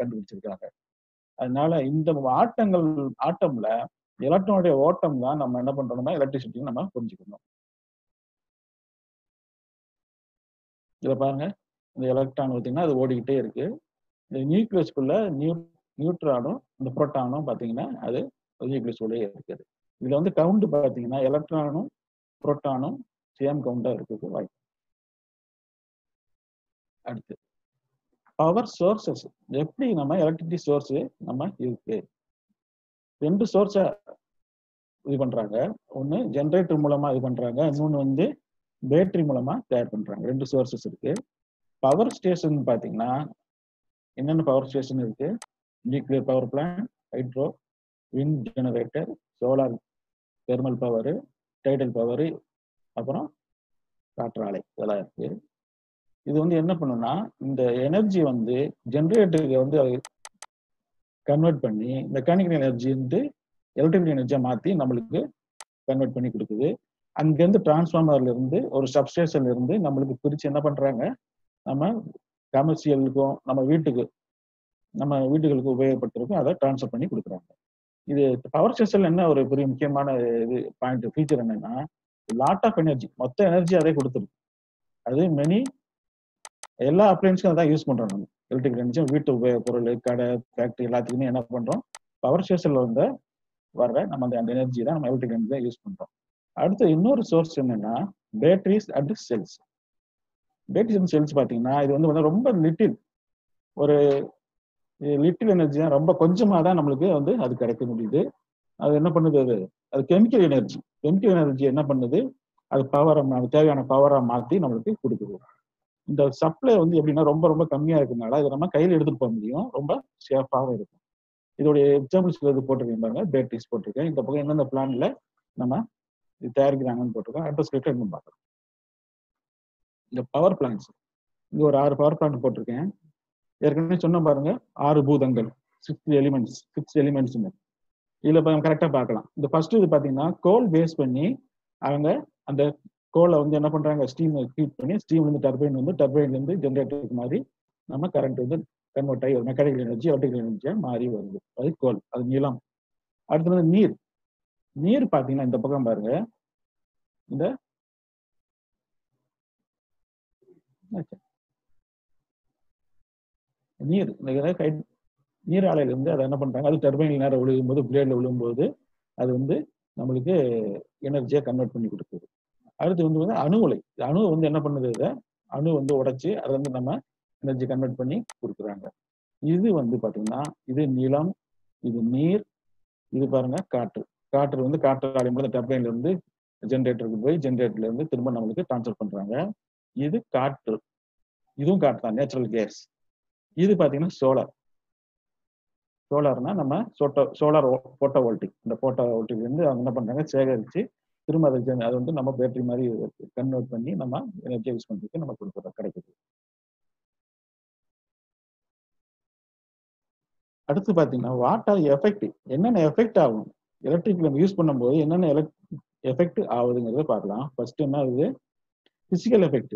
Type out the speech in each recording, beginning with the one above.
கண்டுபிடிச்சிருக்காங்க அதனால இந்த ஆட்டங்கள் ஆட்டம்ல எலக்ட்ரானுடைய ஓட்டம் தான் நம்ம என்ன பண்றோம்னா எலக்ட்ரிசிட்டி நம்ம புரிஞ்சுக்கணும் இதை பாருங்க இந்த எலக்ட்ரான் பார்த்தீங்கன்னா அது ஓடிக்கிட்டே இருக்கு இந்த நியூக்ளியஸ்குள்ள நியூ நியூட்ரானும் இந்த புரோட்டானும் பார்த்தீங்கன்னா அது நியூக்ளியஸ்குள்ளேயே இருக்குது இதுல வந்து கவுண்ட் பார்த்தீங்கன்னா எலக்ட்ரானும் புரோட்டானும் சேம் கவுண்டா இருக்குது வாய்ப்பு அடுத்து பவர் சோர்சஸ் எப்படி நம்ம எலக்ட்ரிசிட்டி சோர்ஸ் நம்ம இருக்கு ரெண்டு சோர்ஸை இது பண்றாங்க ஒன்று ஜென்ரேட்டர் மூலமா இது பண்றாங்க இன்னொன்று வந்து பேட்டரி மூலமா தயார் பண்றாங்க ரெண்டு சோர்சஸ் இருக்கு பவர் ஸ்டேஷன் பார்த்தீங்கன்னா என்னென்ன பவர் ஸ்டேஷன் இருக்கு nuclear power plant hydro wind generator solar thermal power tidal power அப்புறம் காற்றாலை இதெல்லாம் இருக்கு இது வந்து என்ன பண்ணுன்னா இந்த எனர்ஜி வந்து ஜென்ரேட்டருக்கு வந்து கன்வெர்ட் பண்ணி மெக்கானிக்கல் எனர்ஜி வந்து எலக்ட்ரிக்கல் எனர்ஜியா மாத்தி நம்மளுக்கு கன்வெர்ட் பண்ணி கொடுக்குது அங்கிருந்து டிரான்ஸ்ஃபார்மர்ல இருந்து ஒரு சப்ஸ்டேஷன்ல இருந்து நம்மளுக்கு பிரிச்சு என்ன பண்றாங்க நம்ம கமர்ஷியலுக்கும் நம்ம வீட்டுக்கு நம்ம வீட்டுகளுக்கு உபயோகப்படுத்துறதுக்கும் அதை டிரான்ஸ்ஃபர் பண்ணி கொடுக்குறாங்க இது பவர் ஸ்டேஷன்ல என்ன ஒரு பெரிய முக்கியமான இது பாயிண்ட் ஃபீச்சர் என்னன்னா லாட் ஆஃப் எனர்ஜி மொத்த எனர்ஜி அதே கொடுத்துருக்கு அது மெனி எல்லா அப்ளைன்ஸ்க்கும் அதான் யூஸ் பண்றோம் நம்ம எலக்ட்ரிக்கல் எனர்ஜி வீட்டு உபயோக பொருள் கடை ஃபேக்டரி எல்லாத்துக்குமே என்ன பண்றோம் பவர் ஸ்டேஷன்ல வந்து வர்ற நம்ம அந்த அந்த எனர்ஜி தான் நம்ம எலக்ட்ரிக்கல் எனர்ஜி தான் யூஸ் பண்றோம் அடுத்து இன்னொரு சோர்ஸ் என்னன்னா batteries and cells batteries and cells பார்த்தீங்கன்னா இது வந்து வந்து ரொம்ப லிட்டில் ஒரு லிட்டில் எனர்ஜி தான் ரொம்ப கொஞ்சமாக தான் நம்மளுக்கு வந்து அது கிடைக்க முடியுது அது என்ன பண்ணுது அது அது கெமிக்கல் எனர்ஜி கெமிக்கல் எனர்ஜி என்ன பண்ணுது அது பவரை தேவையான பவரா மாற்றி நம்மளுக்கு கொடுக்குது இந்த சப்ளை வந்து எப்படின்னா ரொம்ப ரொம்ப கம்மியா இருக்கனால இதை நம்ம கையில் எடுத்துட்டு போக முடியும் ரொம்ப சேஃபாகவும் இருக்கும் இதோடைய எக்ஸாம்பிள்ஸ் இது போட்டிருக்கேன் பாருங்க பேட்டரிஸ் போட்டிருக்கேன் இந்த பக்கம் எந்தெந்த பிளான்ல நம்ம இது தயாரிக்கிறாங்கன்னு போட்டிருக்கோம் அட்ரஸ் கிட்ட இன்னும் பார்க்கலாம் இந்த பவர் பிளான்ஸ் இங்க ஒரு ஆறு பவர் பிளான்ட் போட்டிருக்கேன் ஏற்கனவே சொன்ன பாருங்க ஆறு பூதங்கள் சிக்ஸ் எலிமெண்ட்ஸ் சிக்ஸ் எலிமெண்ட்ஸ்னு இதுல கரெக்டா பார்க்கலாம் இந்த ஃபர்ஸ்ட் இது பாத்தீங்கன்னா கோல் பேஸ் பண்ணி அவங்க அந்த கோலை வந்து என்ன பண்றாங்க ஸ்டீம் ஹீட் பண்ணி ஸ்டீம்ல இருந்து டர்பைன் வந்து டர்பைன்ல இருந்து ஜென்ரேட்டருக்கு மாதிரி நம்ம கரண்ட் வந்து கன்வெர்ட் ஆகி ஒரு மெக்கானிக்கல் எனர்ஜி எலக்ட்ரிக்கல் எனர்ஜியா மாறி வருது அது கோல் அது நீளம் அடுத்தது நீர் நீர் பாத்தீங்கன்னா இந்த பக்கம் பாருங்க இந்த நீர் இந்த நீர் ஆலையில இருந்து அதை என்ன பண்றாங்க அது டர்பைன்ல நேரம் விழுகும்போது பிளேட்ல விழுகும்போது அது வந்து நம்மளுக்கு எனர்ஜியா கன்வெர்ட் பண்ணி கொடுக்குது அடுத்து வந்து வந்து அணு உலை அணு வந்து என்ன பண்ணுது இதை அணு வந்து உடைச்சு அதை வந்து நம்ம எனர்ஜி கன்வெர்ட் பண்ணி கொடுக்குறாங்க இது வந்து பாத்தீங்கன்னா இது நிலம் இது நீர் இது பாருங்க காற்று காற்று வந்து காற்று ஆலையும் போது டர்பைன்ல இருந்து ஜென்ரேட்டருக்கு போய் ஜென்ரேட்டர்ல இருந்து திரும்ப நம்மளுக்கு டிரான்ஸ்ஃபர் பண்றாங்க இது காற்று இதுவும் காற்று தான் நேச்சுரல் கேஸ் இது பாத்தீங்கன்னா சோலார் சோலார்னா நம்ம சோட்டோ சோலார் போட்டோ வோல்டிக் இந்த போட்டோ வோல்டிக் வந்து அவங்க என்ன பண்றாங்க சேகரிச்சு திரும்ப அதை அது வந்து நம்ம பேட்டரி மாதிரி கன்வெர்ட் பண்ணி நம்ம எனர்ஜியை யூஸ் பண்றதுக்கு நம்ம கொடுக்குறோம் கிடைக்குது அடுத்து பாத்தீங்கன்னா வாட் ஆர் எஃபெக்ட் என்னென்ன எஃபெக்ட் ஆகும் எலக்ட்ரிக் நம்ம யூஸ் பண்ணும்போது என்னென்ன எலக்ட் எஃபெக்ட் ஆகுதுங்கிறத பார்க்கலாம் ஃபர்ஸ்ட் என்ன ஆகுது பிசிக்கல் எஃபெக்ட்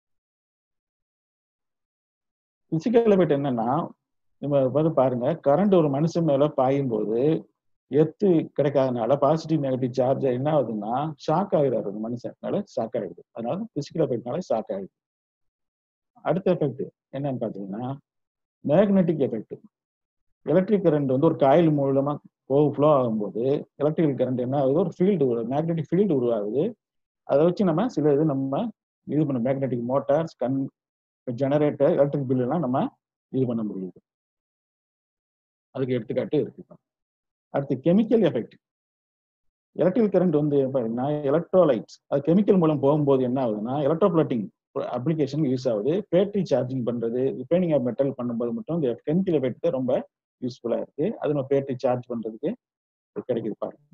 பிசிக்கல் எஃபெக்ட் என்னன்னா நம்ம வந்து பாருங்க கரண்ட் ஒரு மனுஷன் மேல பாயும் போது எத்து கிடைக்காதனால பாசிட்டிவ் நெகட்டிவ் சார்ஜ் என்ன ஆகுதுன்னா ஷாக் ஆகிடாரு அந்த மனுஷனால ஷாக் ஆகிடுது அதனால பிசிக்கல் எஃபெக்ட்னால ஷாக் ஆகிடுது அடுத்த எஃபெக்ட் என்னன்னு பாத்தீங்கன்னா மேக்னெட்டிக் எஃபெக்ட் எலக்ட்ரிக் கரண்ட் வந்து ஒரு காயில் மூலமா போக ஃப்ளோ ஆகும்போது எலக்ட்ரிக்கல் கரண்ட் என்ன ஆகுது ஒரு ஃபீல்டு மேக்னெட்டிக் ஃபீல்டு உருவாகுது அதை வச்சு நம்ம சில இது நம்ம இது பண்ண மேக்னெட்டிக் மோட்டார்ஸ் கன் ஜெனரேட்டர் எலக்ட்ரிக் பில் எல்லாம் நம்ம இது பண்ண முடியுது அதுக்கு எடுத்துக்காட்டு இருக்கு அடுத்து கெமிக்கல் எஃபெக்ட் எலக்ட்ரிக்கல் கரண்ட் வந்து பார்த்தீங்கன்னா எலக்ட்ரோலைட்ஸ் அது கெமிக்கல் மூலம் போகும்போது என்ன ஆகுதுன்னா எலக்ட்ரோப்ளட்டிங் அப்ளிகேஷன் யூஸ் ஆகுது பேட்டரி சார்ஜிங் பண்றது ரிப்பேரிங் ஆஃப் மெட்டல் பண்ணும்போது மட்டும் இந்த கெமிக்கல் எஃபெக்ட் ரொம்ப யூஸ்ஃபுல்லா இருக்கு அது நம்ம பேட்டரி சார்ஜ் பண்றதுக்கு கிடைக்குது பாருங்க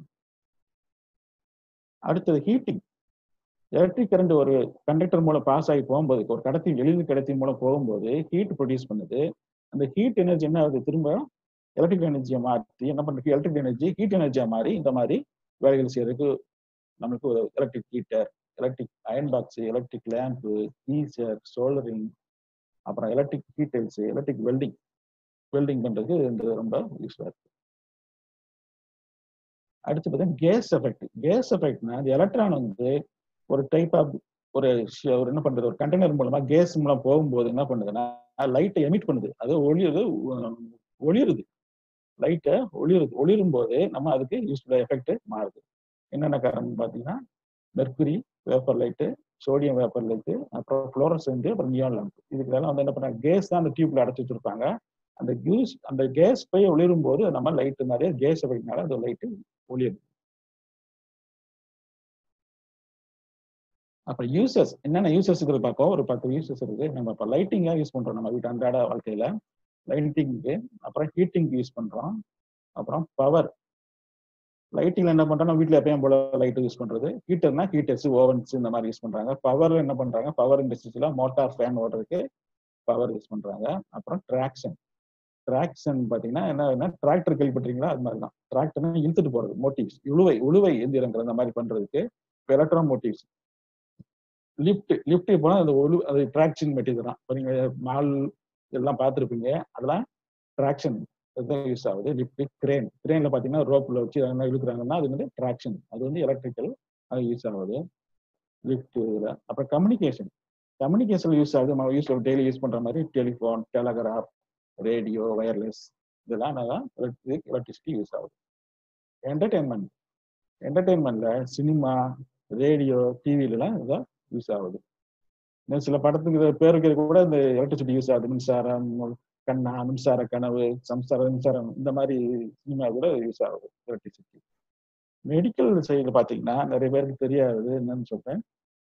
அடுத்தது ஹீட்டிங் எலக்ட்ரிக் கரண்ட் ஒரு கண்டக்டர் மூலம் பாஸ் ஆகி போகும்போது ஒரு கடத்தி எளிது கடத்தி மூலம் போகும்போது ஹீட் ப்ரொடியூஸ் பண்ணுது அந்த ஹீட் எனர்ஜி என்ன ஆகுது திரும்ப எலக்ட்ரிக் எனர்ஜியை மாற்றி என்ன பண்றது எலக்ட்ரிக் எனர்ஜி ஹீட் எனர்ஜியா மாறி இந்த மாதிரி வேலைகள் செய்யறதுக்கு நம்மளுக்கு ஒரு electric heater electric iron box electric lamp geyser soldering அப்புறம் electric heaters electric welding welding பண்றதுக்கு இந்த ரொம்ப யூஸ்ஃபுல்லா இருக்கு அடுத்து பார்த்தீங்கன்னா கேஸ் எஃபெக்ட் கேஸ் எஃபெக்ட்னா அந்த எலக்ட்ரான் வந்து ஒரு டைப் ஆஃப் ஒரு ஷ- ஒரு என்ன பண்றது ஒரு கண்டெய்னர் மூலமா கேஸ் மூலம் போகும்போது என்ன பண்ணுதுன்னா லைட்டை எமிட் பண்ணுது அது ஒளியுது உ- ஒளிருது லைட்டை ஒளிருது ஒளிரும் போது நம்ம அதுக்கு யூஸ்ஃபுல் எஃபெக்ட் மாறுது என்னென்ன காரணம் பார்த்தீங்கன்னா mercury vapour light sodium vapour light அப்புறம் ஃப்ளோரசென்ட் அப்புறம் நியான் லேம்ப் இதுக்கெல்லாம் வந்து என்ன பண்ணாங்க கேஸ் தான் அந்த டியூப்ல அடைச்சி வச்சிருப்பாங்க அந்த கேஸ் அந்த கேஸ் போய் ஒளிரும் போது நம்ம லைட் நிறைய கேஸ் எஃபெக்ட்னால அந்த லைட்டு ஒளிருது அப்புறம் யூசஸ் என்னென்ன யூசஸ் இருக்குது பார்ப்போம் ஒரு பத்து யூசஸ் இருக்கு நம்ம இப்போ லைட்டிங்கா யூஸ் பண்றோம் நம்ம வீட்டு அன்றாட வாழ்க்கையில லைட்டிங்க்கு அப்புறம் ஹீட்டிங் யூஸ் பண்றோம் அப்புறம் பவர் லைட்டிங்ல என்ன பண்றோம் வீட்ல எப்பயும் போல லைட் யூஸ் பண்றது ஹீட்டர்னா ஹீட்டர்ஸ் ஓவன்ஸ் இந்த மாதிரி யூஸ் பண்றாங்க பவர்ல என்ன பண்றாங்க பவர் இண்டஸ்ட்ரியில மோட்டார் ஃபேன் ஓடுறதுக்கு பவர் யூஸ் பண்றாங்க அப்புறம் ட்ராக்ஷன் ட்ராக்ஷன் பாத்தீங்கன்னா என்ன டிராக்டர் கேள்விப்பட்டிருக்கீங்களா அது மாதிரி தான் டிராக்டர்னா இழுத்துட்டு போறது மோட்டிவ்ஸ் உழுவை உழுவை எந்திரங்கள் அந்த மாதிரி பண்றதுக்கு எலக்ட்ரோ மோட்டிவ்ஸ் லிஃப்ட் லிஃப்ட் போனா அந்த ஒழு அது ட்ராக்ஷன் மெட்டீரியல் தான் இப்போ நீங்க மால் இதெல்லாம் பார்த்துருப்பீங்க அதெல்லாம் ட்ராக்ஷன் இதுதான் யூஸ் ஆகுது லிஃப்ட் கிரேன் கிரேன்ல பாத்தீங்கன்னா ரோப்ல வச்சு என்ன இழுக்கிறாங்கன்னா அது வந்து ட்ராக்ஷன் அது வந்து எலக்ட்ரிக்கல் அது யூஸ் ஆகுது லிஃப்ட் இதுல அப்புறம் கம்யூனிகேஷன் கம்யூனிகேஷன் யூஸ் ஆகுது நம்ம யூஸ் டெய்லி யூஸ் பண்ற மாதிரி டெலிஃபோன் டெலகிராஃப் ரேடியோ வயர்லெஸ் இதெல்லாம் நல்லா எலக்ட்ரிக் எலக்ட்ரிசிட்டி யூஸ் ஆகுது என்டர்டெயின்மெண்ட் என்டர்டெயின்மெண்ட்ல சினிமா ரேடியோ டிவிலலாம் இதான் யூஸ் ஆகுது இன்னும் சில படத்துக்கு பேருக்கு கூட இந்த எலக்ட்ரிசிட்டி யூஸ் ஆகுது மின்சாரம் கண்ணா மின்சார கனவு சம்சார மின்சாரம் இந்த மாதிரி சினிமா கூட யூஸ் ஆகுது எலக்ட்ரிசிட்டி மெடிக்கல் சைடுல பாத்தீங்கன்னா நிறைய பேருக்கு தெரியாது என்னன்னு சொல்றேன்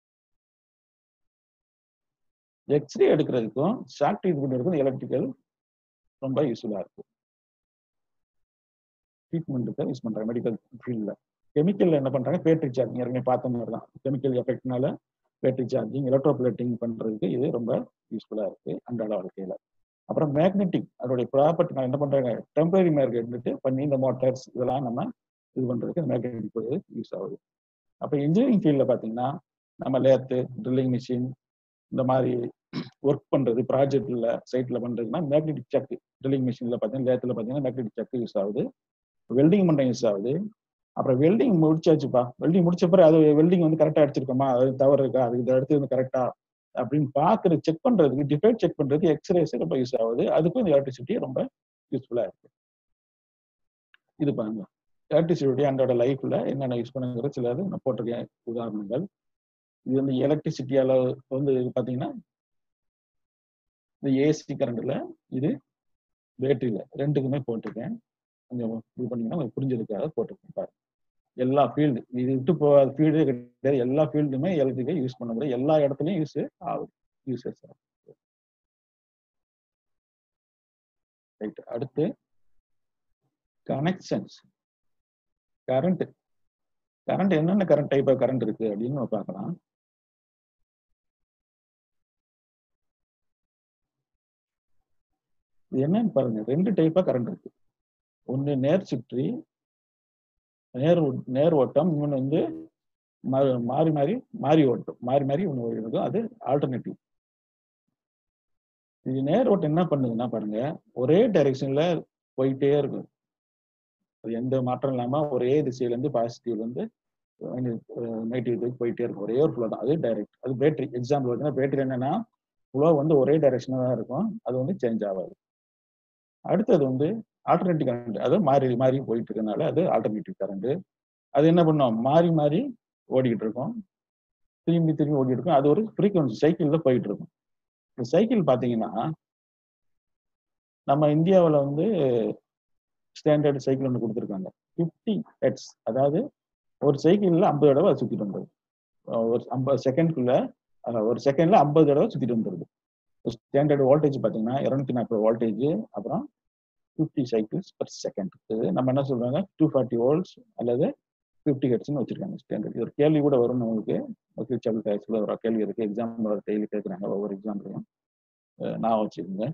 எக்ஸ்ரே எடுக்கிறதுக்கும் ஷாக் ட்ரீட் பண்ணுறதுக்கும் எலக்ட்ரிக்கல் ரொம்ப யூஸ்ஃபுல்லா இருக்கும் ட்ரீட்மெண்ட்டுக்கு யூஸ் பண்றாங்க மெடிக்கல் ஃபீல்டில் கெமிக்கல்ல என்ன பண்றாங்க பேட்டரி சார்ஜிங் ஏற்கனவே பார்த்த மாதிரி தான் கெமிக்கல் எஃபெக்ட்னால பேட்டரி சார்ஜிங் எலக்ட்ரோபிளேட்டிங் பண்றதுக்கு இது ரொம்ப யூஸ்ஃபுல்லா இருக்கு அன்றாட வாழ்க்கையில அப்புறம் மேக்னெட்டிக் அதோடைய ப்ராப்பர்ட்டி நான் என்ன பண்றாங்க டெம்பரரி மேக்னெட் பண்ணி இந்த மோட்டார்ஸ் இதெல்லாம் நம்ம இது பண்றதுக்கு மேக்னெட்டிக் யூஸ் ஆகுது அப்போ இன்ஜினியரிங் ஃபீல்டில் பார்த்தீங்கன்னா நம்ம லேத்து ட்ரில்லிங் மிஷின் இந்த மாதிரி ஒர்க் பண்றது ப்ராஜெக்ட்ல சைட்ல பண்றதுன்னா மேக்னெட்டிக் சக்கு ட்ரில்லிங் மிஷின்ல பார்த்தீங்கன்னா லேத்துல பார்த்தீங்கன்னா மேக்னெட்டிக் சக்கு யூஸ் ஆகுது வெல்டிங் பண்ண யூஸ் ஆகுது அப்புறம் வெல்டிங் முடிச்சாச்சுப்பா வெல்டிங் முடிச்ச பிறகு அது வெல்டிங் வந்து கரெக்டா அடிச்சிருக்கோமா அது தவறு இருக்கா அது இதை அடுத்து வந்து கரெக்டா அப்படின்னு பாக்குறது செக் பண்றதுக்கு டிஃபெக்ட் செக் பண்றதுக்கு எக்ஸ்ரேஸ் ரொம்ப யூஸ் ஆகுது அதுக்கும் இந்த எலக்ட்ரிசிட்டி ரொம்ப யூஸ்ஃபுல்லா இருக்கு இது பாருங்க எலக்ட்ரிசிட்டி அன்றோட லைஃப்ல என்னென்ன யூஸ் பண்ணுங்கிற சில இது நான் போட்டிருக்கேன் உதாரணங்கள் இது வந்து எலக்ட்ரிசிட்டியால வந்து இது பாத்தீங்கன்னா இந்த ஏசி கரண்ட்ல இது பேட்டரியில ரெண்டுக்குமே போட்டிருக்கேன் கொஞ்சம் இது பண்ணீங்கன்னா உங்களுக்கு புரிஞ்சிருக்காக போட்டிருக்கேன் பாருங்க எல்லா ஃபீல்டு இது விட்டு போகாத ஃபீல்டு கிடையாது எல்லா ஃபீல்டுமே எலக்ட்ரிக்கை யூஸ் பண்ண முடியும் எல்லா இடத்துலையும் யூஸ் ஆகுது யூசஸ் ரைட் அடுத்து கனெக்ஷன்ஸ் கரண்ட் கரண்ட் என்னென்ன கரண்ட் டைப் ஆஃப் கரண்ட் இருக்கு அப்படின்னு நம்ம பார்க்கலாம் இது என்னன்னு பாருங்க ரெண்டு டைப்பா கரண்ட் இருக்கு ஒன்று நேர் சுற்றி நேர் ஓ- நேர் ஓட்டம் இன்னொன்று வந்து மா- மாறி மாறி மாறி ஓட்டம் மாறி மாறி ஒன்று இருக்கும் அது ஆல்டர்னேட்டிவ் இது நேர் ஓட்டம் என்ன பண்ணுதுன்னா பாருங்க ஒரே டைரெக்ஷன்ல போயிட்டே இருக்கும் அது எந்த மாற்றம் இல்லாம ஒரே திசையில இருந்து பாசிட்டிவ்ல இருந்து நெகட்டிவ் இதுக்கு போயிட்டே இருக்கும் ஒரே ஒரு ஃப்ளோ தான் அது டைரக்ட் அது பேட்டரி எக்ஸாம்பிள் பார்த்தீங்கன்னா பேட்டரி என்னன்னா ஃப்ளோ வந்து ஒரே டைரக்ஷனாக தான் இருக்கும் அது வந்து சேஞ்ச் ஆகாது அடுத்தது வந்து ஆல்டர்னேட்டிவ் கரண்ட் அது மாறி மாறி போயிட்டு இருக்கனால அது ஆல்டர்னேட்டிவ் கரண்ட் அது என்ன பண்ணும் மாறி மாறி ஓடிக்கிட்டு இருக்கும் திரும்பி திரும்பி ஓடிட்டு இருக்கும் அது ஒரு ஃப்ரீக்வன்சி சைக்கிள்ல போயிட்டு இருக்கும் இந்த சைக்கிள் பாத்தீங்கன்னா நம்ம இந்தியாவுல வந்து ஸ்டாண்டர்ட் சைக்கிள் ஒன்று கொடுத்துருக்காங்க ஃபிஃப்டி ஹெட்ஸ் அதாவது ஒரு சைக்கிள்ல ஐம்பது தடவை அது சுத்திட்டு வந்துருது அஹ் ஒரு ஐம்பது செகண்ட்குள்ள ஒரு செகண்ட்ல ஐம்பது தடவை சுத்திட்டு வந்துருது ஸ்டாண்டர்ட் வோல்டேஜ் பாத்தீங்கன்னா இருநூத்தி நாற்பது வோல்டேஜ் அப்புறம் ஃபிஃப்டி சைக்கிள்ஸ் பர் செகண்ட் நம்ம என்ன சொல்றாங்க டூ ஃபார்ட்டி வோல்ட்ஸ் அல்லது ஃபிஃப்டி ஹெட்ஸ்னு வச்சிருக்காங்க ஸ்டாண்டர்ட் இது ஒரு கேள்வி கூட வரும் உங்களுக்கு ஃபியூச்சர் டேக்ஸ்ல ஒரு கேள்வி இருக்கு எக்ஸாம் டெய்லி கேட்குறாங்க ஒவ்வொரு எக்ஸாம்லையும் நான் வச்சுக்கோங்க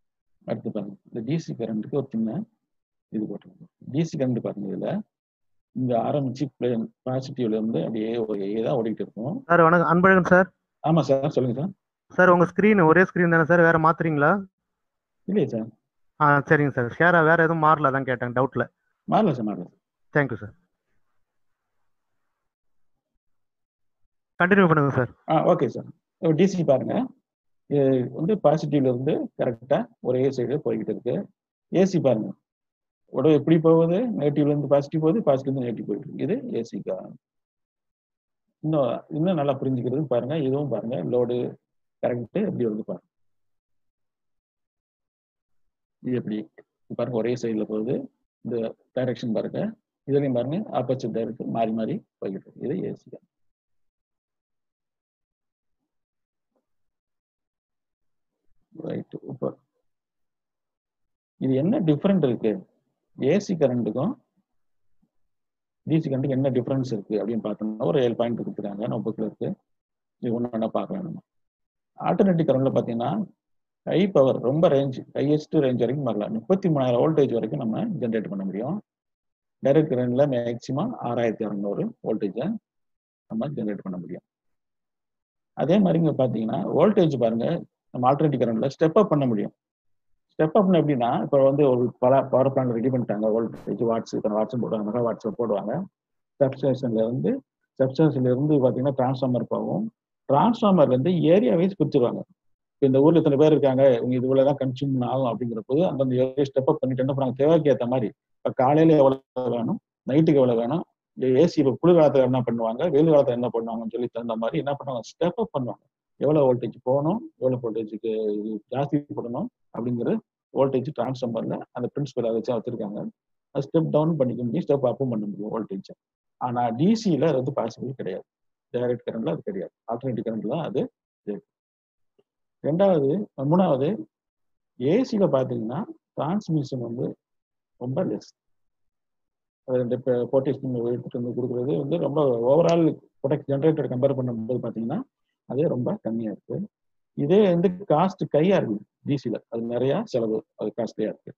அடுத்து பாருங்க இந்த டிசி கரண்ட்டுக்கு ஒரு சின்ன இது போட்டிருக்கோம் டிசி கரண்ட் பாருங்க இதுல இங்க ஆரம்பிச்சு பிளேன் பாசிட்டிவ்ல இருந்து அப்படியே ஒரு ஏ தான் ஓடிட்டு இருக்கும் சார் வணக்கம் அன்பழகன் சார் ஆமா சார் சொல்லுங்க சார் சார் உங்க ஸ்க்ரீன் ஒரே ஸ்க்ரீன் தானே சார் வேற மாத்துறீங்களா இல்லையே சார் ஆ சரிங்க சார் ஷேரா வேற எதுவும் மாறல தான் கேட்டேன் டவுட்ல மாறல சார் மாறல தேங்க்யூ சார் கண்டினியூ பண்ணுங்க சார் ஆ ஓகே சார் டிசி பாருங்க இது வந்து பாசிட்டிவ்ல இருந்து கரெக்டா ஒரே சைடு போய்கிட்டு இருக்கு ஏசி பாருங்க உடம்பு எப்படி போகுது நெகட்டிவ்ல இருந்து பாசிட்டிவ் போகுது பாசிட்டிவ்ல இருந்து நெகட்டிவ் போயிட்டு இருக்கு இது ஏசிக்கா இன்னும் இன்னும் நல்லா புரிஞ்சுக்கிறது பாருங்க இதுவும் பாருங்க லோடு கரெக்ட் எப்படி வந்து பாருங்க இது எப்படி பாருங்க ஒரே சைடுல போகுது இந்த டைரக்ஷன் பாருங்க இதுலயும் பாருங்க ஆப்போசிட் டைரக்ஷன் மாறி மாறி போய்கிட்டு இருக்கு இது ஏசி ரைட் இப்போ இது என்ன டிஃப்ரெண்ட் இருக்கு ஏசி கரண்ட்டுக்கும் டிசி கரண்ட்டுக்கு என்ன டிஃப்ரென்ஸ் இருக்கு அப்படின்னு பார்த்தோம்னா ஒரு ஏழு பாயிண்ட் கொடுத்துருக்காங்க நம்ம புக்கில் இருக்கு இது ஒன்று வேணா பார்க்கலாம் நம்ம ஆல்டர்னேட்டிவ் கரண்ட்ல பார்த்தீங்கன்னா ஹை பவர் ரொம்ப ரேஞ்ச் ஹையஸ்ட் ரேஞ்ச் வரைக்கும் வரலாம் முப்பத்தி மூணாயிரம் வோல்டேஜ் வரைக்கும் நம்ம ஜென்ரேட் பண்ண முடியும் டைரக்ட் கரண்ட்ல மேக்சிமம் ஆறாயிரத்தி அறநூறு வோல்டேஜை நம்ம ஜென்ரேட் பண்ண முடியும் அதே மாதிரி இங்க பார்த்தீங்கன்னா வோல்டேஜ் பாருங்க நம்ம ஆல்டர்னேட்டிவ் கரண்ட்ல ஸ்டெப் அப் பண்ண முடியும் ஸ்டெப் அப்னு எப்படின்னா இப்போ வந்து ஒரு பல பவர் பிளான் ரெடி பண்ணிட்டாங்க வோல்டேஜ் வாட்ஸ் இத்தனை வாட்ஸ் போடுவாங்க மெகா வாட்ஸ் போடுவாங்க சப்ஸ்டேஷன்ல இருந்து சப்ஸ்டேஷன்ல இருந்து பார்த்தீங்கன்னா டிரான்ஸ்ஃபார்மர் போகும் டிரான்ஸ்ஃபார்மர்ல இருந்து ஏரியா வைஸ் பிரிச்சிருவாங்க இப்போ இந்த ஊர்ல இத்தனை பேர் இருக்காங்க இவங்க இது இவ்வளவுதான் கன்சியூம் ஆகும் அப்படிங்கிற போது அந்தந்த ஏரியா ஸ்டெப் அப் பண்ணிட்டு என்ன பண்ணுவாங்க தேவைக்கு ஏற்ற மாதிரி இப்போ காலையில எவ்வளவு வேணும் நைட்டுக்கு எவ்வளவு வேணும் ஏசி இப்போ குளிர் காலத்துல என்ன பண்ணுவாங்க வெயில் காலத்துல என்ன பண்ணுவாங்கன்னு சொல்லி தகுந்த மாதிரி என்ன பண்ணுவாங்க ஸ்டெப் அப் பண்ணுவாங்க எவ்வளவு வோல்டேஜ் போகணும் எவ்வளவு வோல்டேஜுக்கு ஜாஸ்தி போடணும் அப்படிங்கிற வோல்டேஜ் டிரான்ஸ்ஃபார்மர்ல அந்த பிரின்சிபல் அதை வச்சு வச்சிருக்காங்க அது ஸ்டெப் டவுன் பண்ணிக்க முடியும் ஸ்டெப் அப்பும் பண்ண முடியும் வோல்டேஜ் ஆனா டிசியில அது வந்து பாசிபிள் கிடையாது டைரக்ட் கரண்ட்ல அது கிடையாது ஆல்டர்னேட்டிவ் கரண்ட்ல அது இருக்கு. ரெண்டாவது மூணாவது ஏசியில பாத்தீங்கன்னா டிரான்ஸ்மிஷன் வந்து ரொம்ப லெஸ் ரெண்டு போர்டேஷன் எடுத்துட்டு வந்து கொடுக்குறது வந்து ரொம்ப ஓவரால் ப்ரொடக்ட் ஜென்ரேட்டர் கம்பேர் பண்ணும்போது பார்த்தீங்கன்னா அதே ரொம்ப கம்மியா இருக்கு இதே வந்து காஸ்ட் கையா இருக்கு டிசில அது நிறைய செலவு அது காஸ்ட்லியா இருக்கு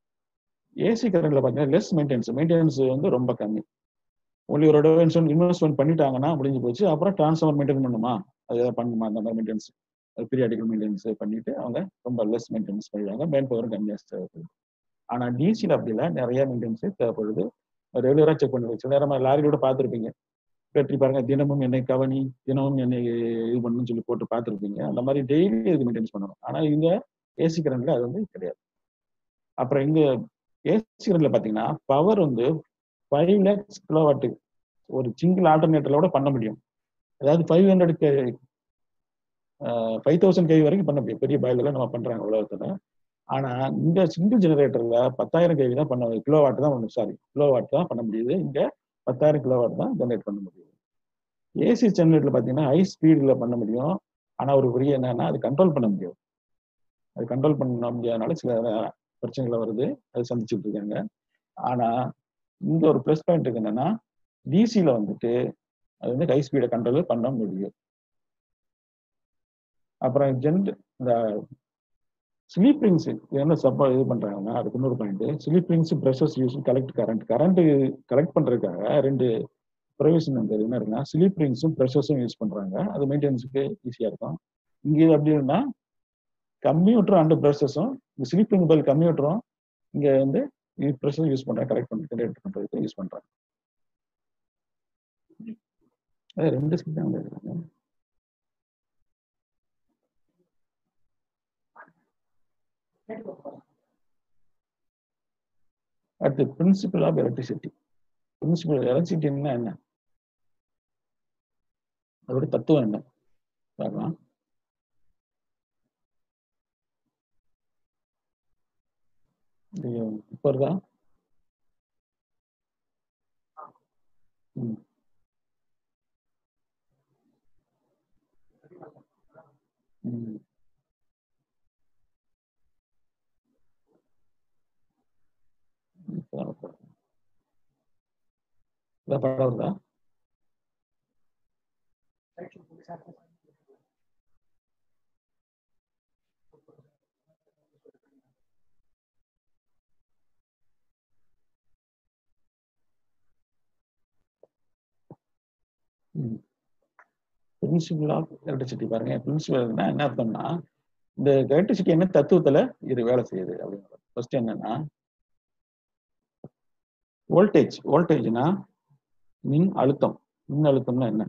ஏசி கரண்ட்ல பார்த்தீங்கன்னா லெஸ் மெயின்டெனன்ஸ் மெயின்டெனன்ஸ் வந்து ரொம்ப கம்மி ஒன்லி ஒரு இன்வெஸ்ட்மெண்ட் இன்வெஸ்ட்மெண்ட் பண்ணிட்டாங்கன்னா முடிஞ்சு போச்சு அப்புறம் டிரான்ஸ்ஃபார்மர் மெயின்டைன் பண்ணுமா அது எதாவது பண்ணுமா அந்த மாதிரி மெயின்டெனன்ஸ் பீரியாடிக்கல் மெயின்டெனன்ஸ் பண்ணிட்டு அவங்க ரொம்ப லெஸ் மெயின்டெனன்ஸ் பண்ணிடுவாங்க மேன் பவர் கம்மியாக தேவைப்படுது ஆனா டிசியில் அப்படி இல்லை நிறைய மெயின்டெனன்ஸ் தேவைப்படுது ரெகுலரா செக் பண்ணி சில நேரம் லாரியோட பார்த்துருப்பீங்க பேட்டரி பாருங்க தினமும் என்னை கவனி தினமும் என்னை இது பண்ணணும்னு சொல்லி போட்டு பார்த்துருப்பீங்க அந்த மாதிரி டெய்லி இது மெயின்டைன்ஸ் பண்ணணும் ஆனா இங்க ஏசி கரண்ட்ல அது வந்து கிடையாது அப்புறம் இங்க ஏசி கரண்ட்ல பாத்தீங்கன்னா பவர் வந்து ஃபைவ் லேக்ஸ் கிலோவாட்டு ஒரு சிங்கிள் ஆல்டர்னேட்டரோட பண்ண முடியும் அதாவது five hundred K five thousand KV வரைக்கும் பண்ண முடியும் பெரிய பாயில நம்ம பண்றாங்க உலகத்துல ஆனா இந்த சிங்கிள் ஜெனரேட்டர்ல பத்தாயிரம் கேவி தான் பண்ண கிலோ வாட் தான் சாரி கிலோ வாட் தான் பண்ண முடியுது இங்க பத்தாயிரம் கிலோ வாட் தான் ஜெனரேட் பண்ண முடியும் ஏசி ஜெனரேட்டர்ல பாத்தீங்கன்னா ஹை ஸ்பீட்ல பண்ண முடியும் ஆனா ஒரு பெரிய என்னன்னா அது கண்ட்ரோல் பண்ண முடியும் அது கண்ட்ரோல் பண்ண முடியாதனால சில பிரச்சனைகள் வருது அது சந்திச்சுட்டு இருக்காங்க ஆனா இங்க ஒரு ப்ளஸ் பாயிண்ட் இருக்கு என்னன்னா டிசியில வந்துட்டு அது வந்து ஹை ஸ்பீடை கண்ட்ரோல் பண்ண முடியும் அப்புறம் ஜென்ட் இந்த ஸ்லீப் ரிங்ஸ் என்ன சப்பா இது பண்றாங்கன்னா அதுக்கு இன்னொரு point slip rings brushes use collect current current collect பண்றதுக்காக ரெண்டு ப்ரொவிஷன் வந்து என்ன இருக்குன்னா ஸ்லீப் ரிங்ஸும் ப்ரெஷர்ஸும் யூஸ் பண்றாங்க அது மெயின்டெனன்ஸுக்கு ஈஸியா இருக்கும் இங்க இது அப்படி இல்லைன்னா கம்ப்யூட்டரும் அண்ட் ப்ரெஷர்ஸும் இந்த ஸ்லீப் ரிங் பதில் கம்ப்யூட்டரும் இங்க வந்து ப்ரெஷர் யூஸ் பண்றாங்க கலெக்ட் பண்ணி ஜென்ரேட் பண்றதுக்கு யூஸ் பண்றாங்க ரெண்டு ஸ்பீட் தான் இருக்காங்க அடுத்து பிரின்சிபல் ஆஃப் எலக்ட்ரிசிட்டி பிரின்சிபல் எலக்ட்ரிசிட்டின்னா என்ன அதோட தத்துவம் என்ன பார்க்கலாம் இப்போ இருக்கா ம் ம் படம் வருதா பிரின்சிபல் ஆஃப் எலக்ட்ரிசிட்டி பாருங்க பிரின்சிபல்னா என்ன அர்த்தம்னா இந்த எலக்ட்ரிசிட்டி என்ன தத்துவத்துல இது வேலை செய்யுது அப்படிங்கிறது ஃபர்ஸ்ட் என்னன்னா வோல்டேஜ் வோல்டேஜ்னா மின் அழுத்தம் மின் அழுத்தம்னா என்ன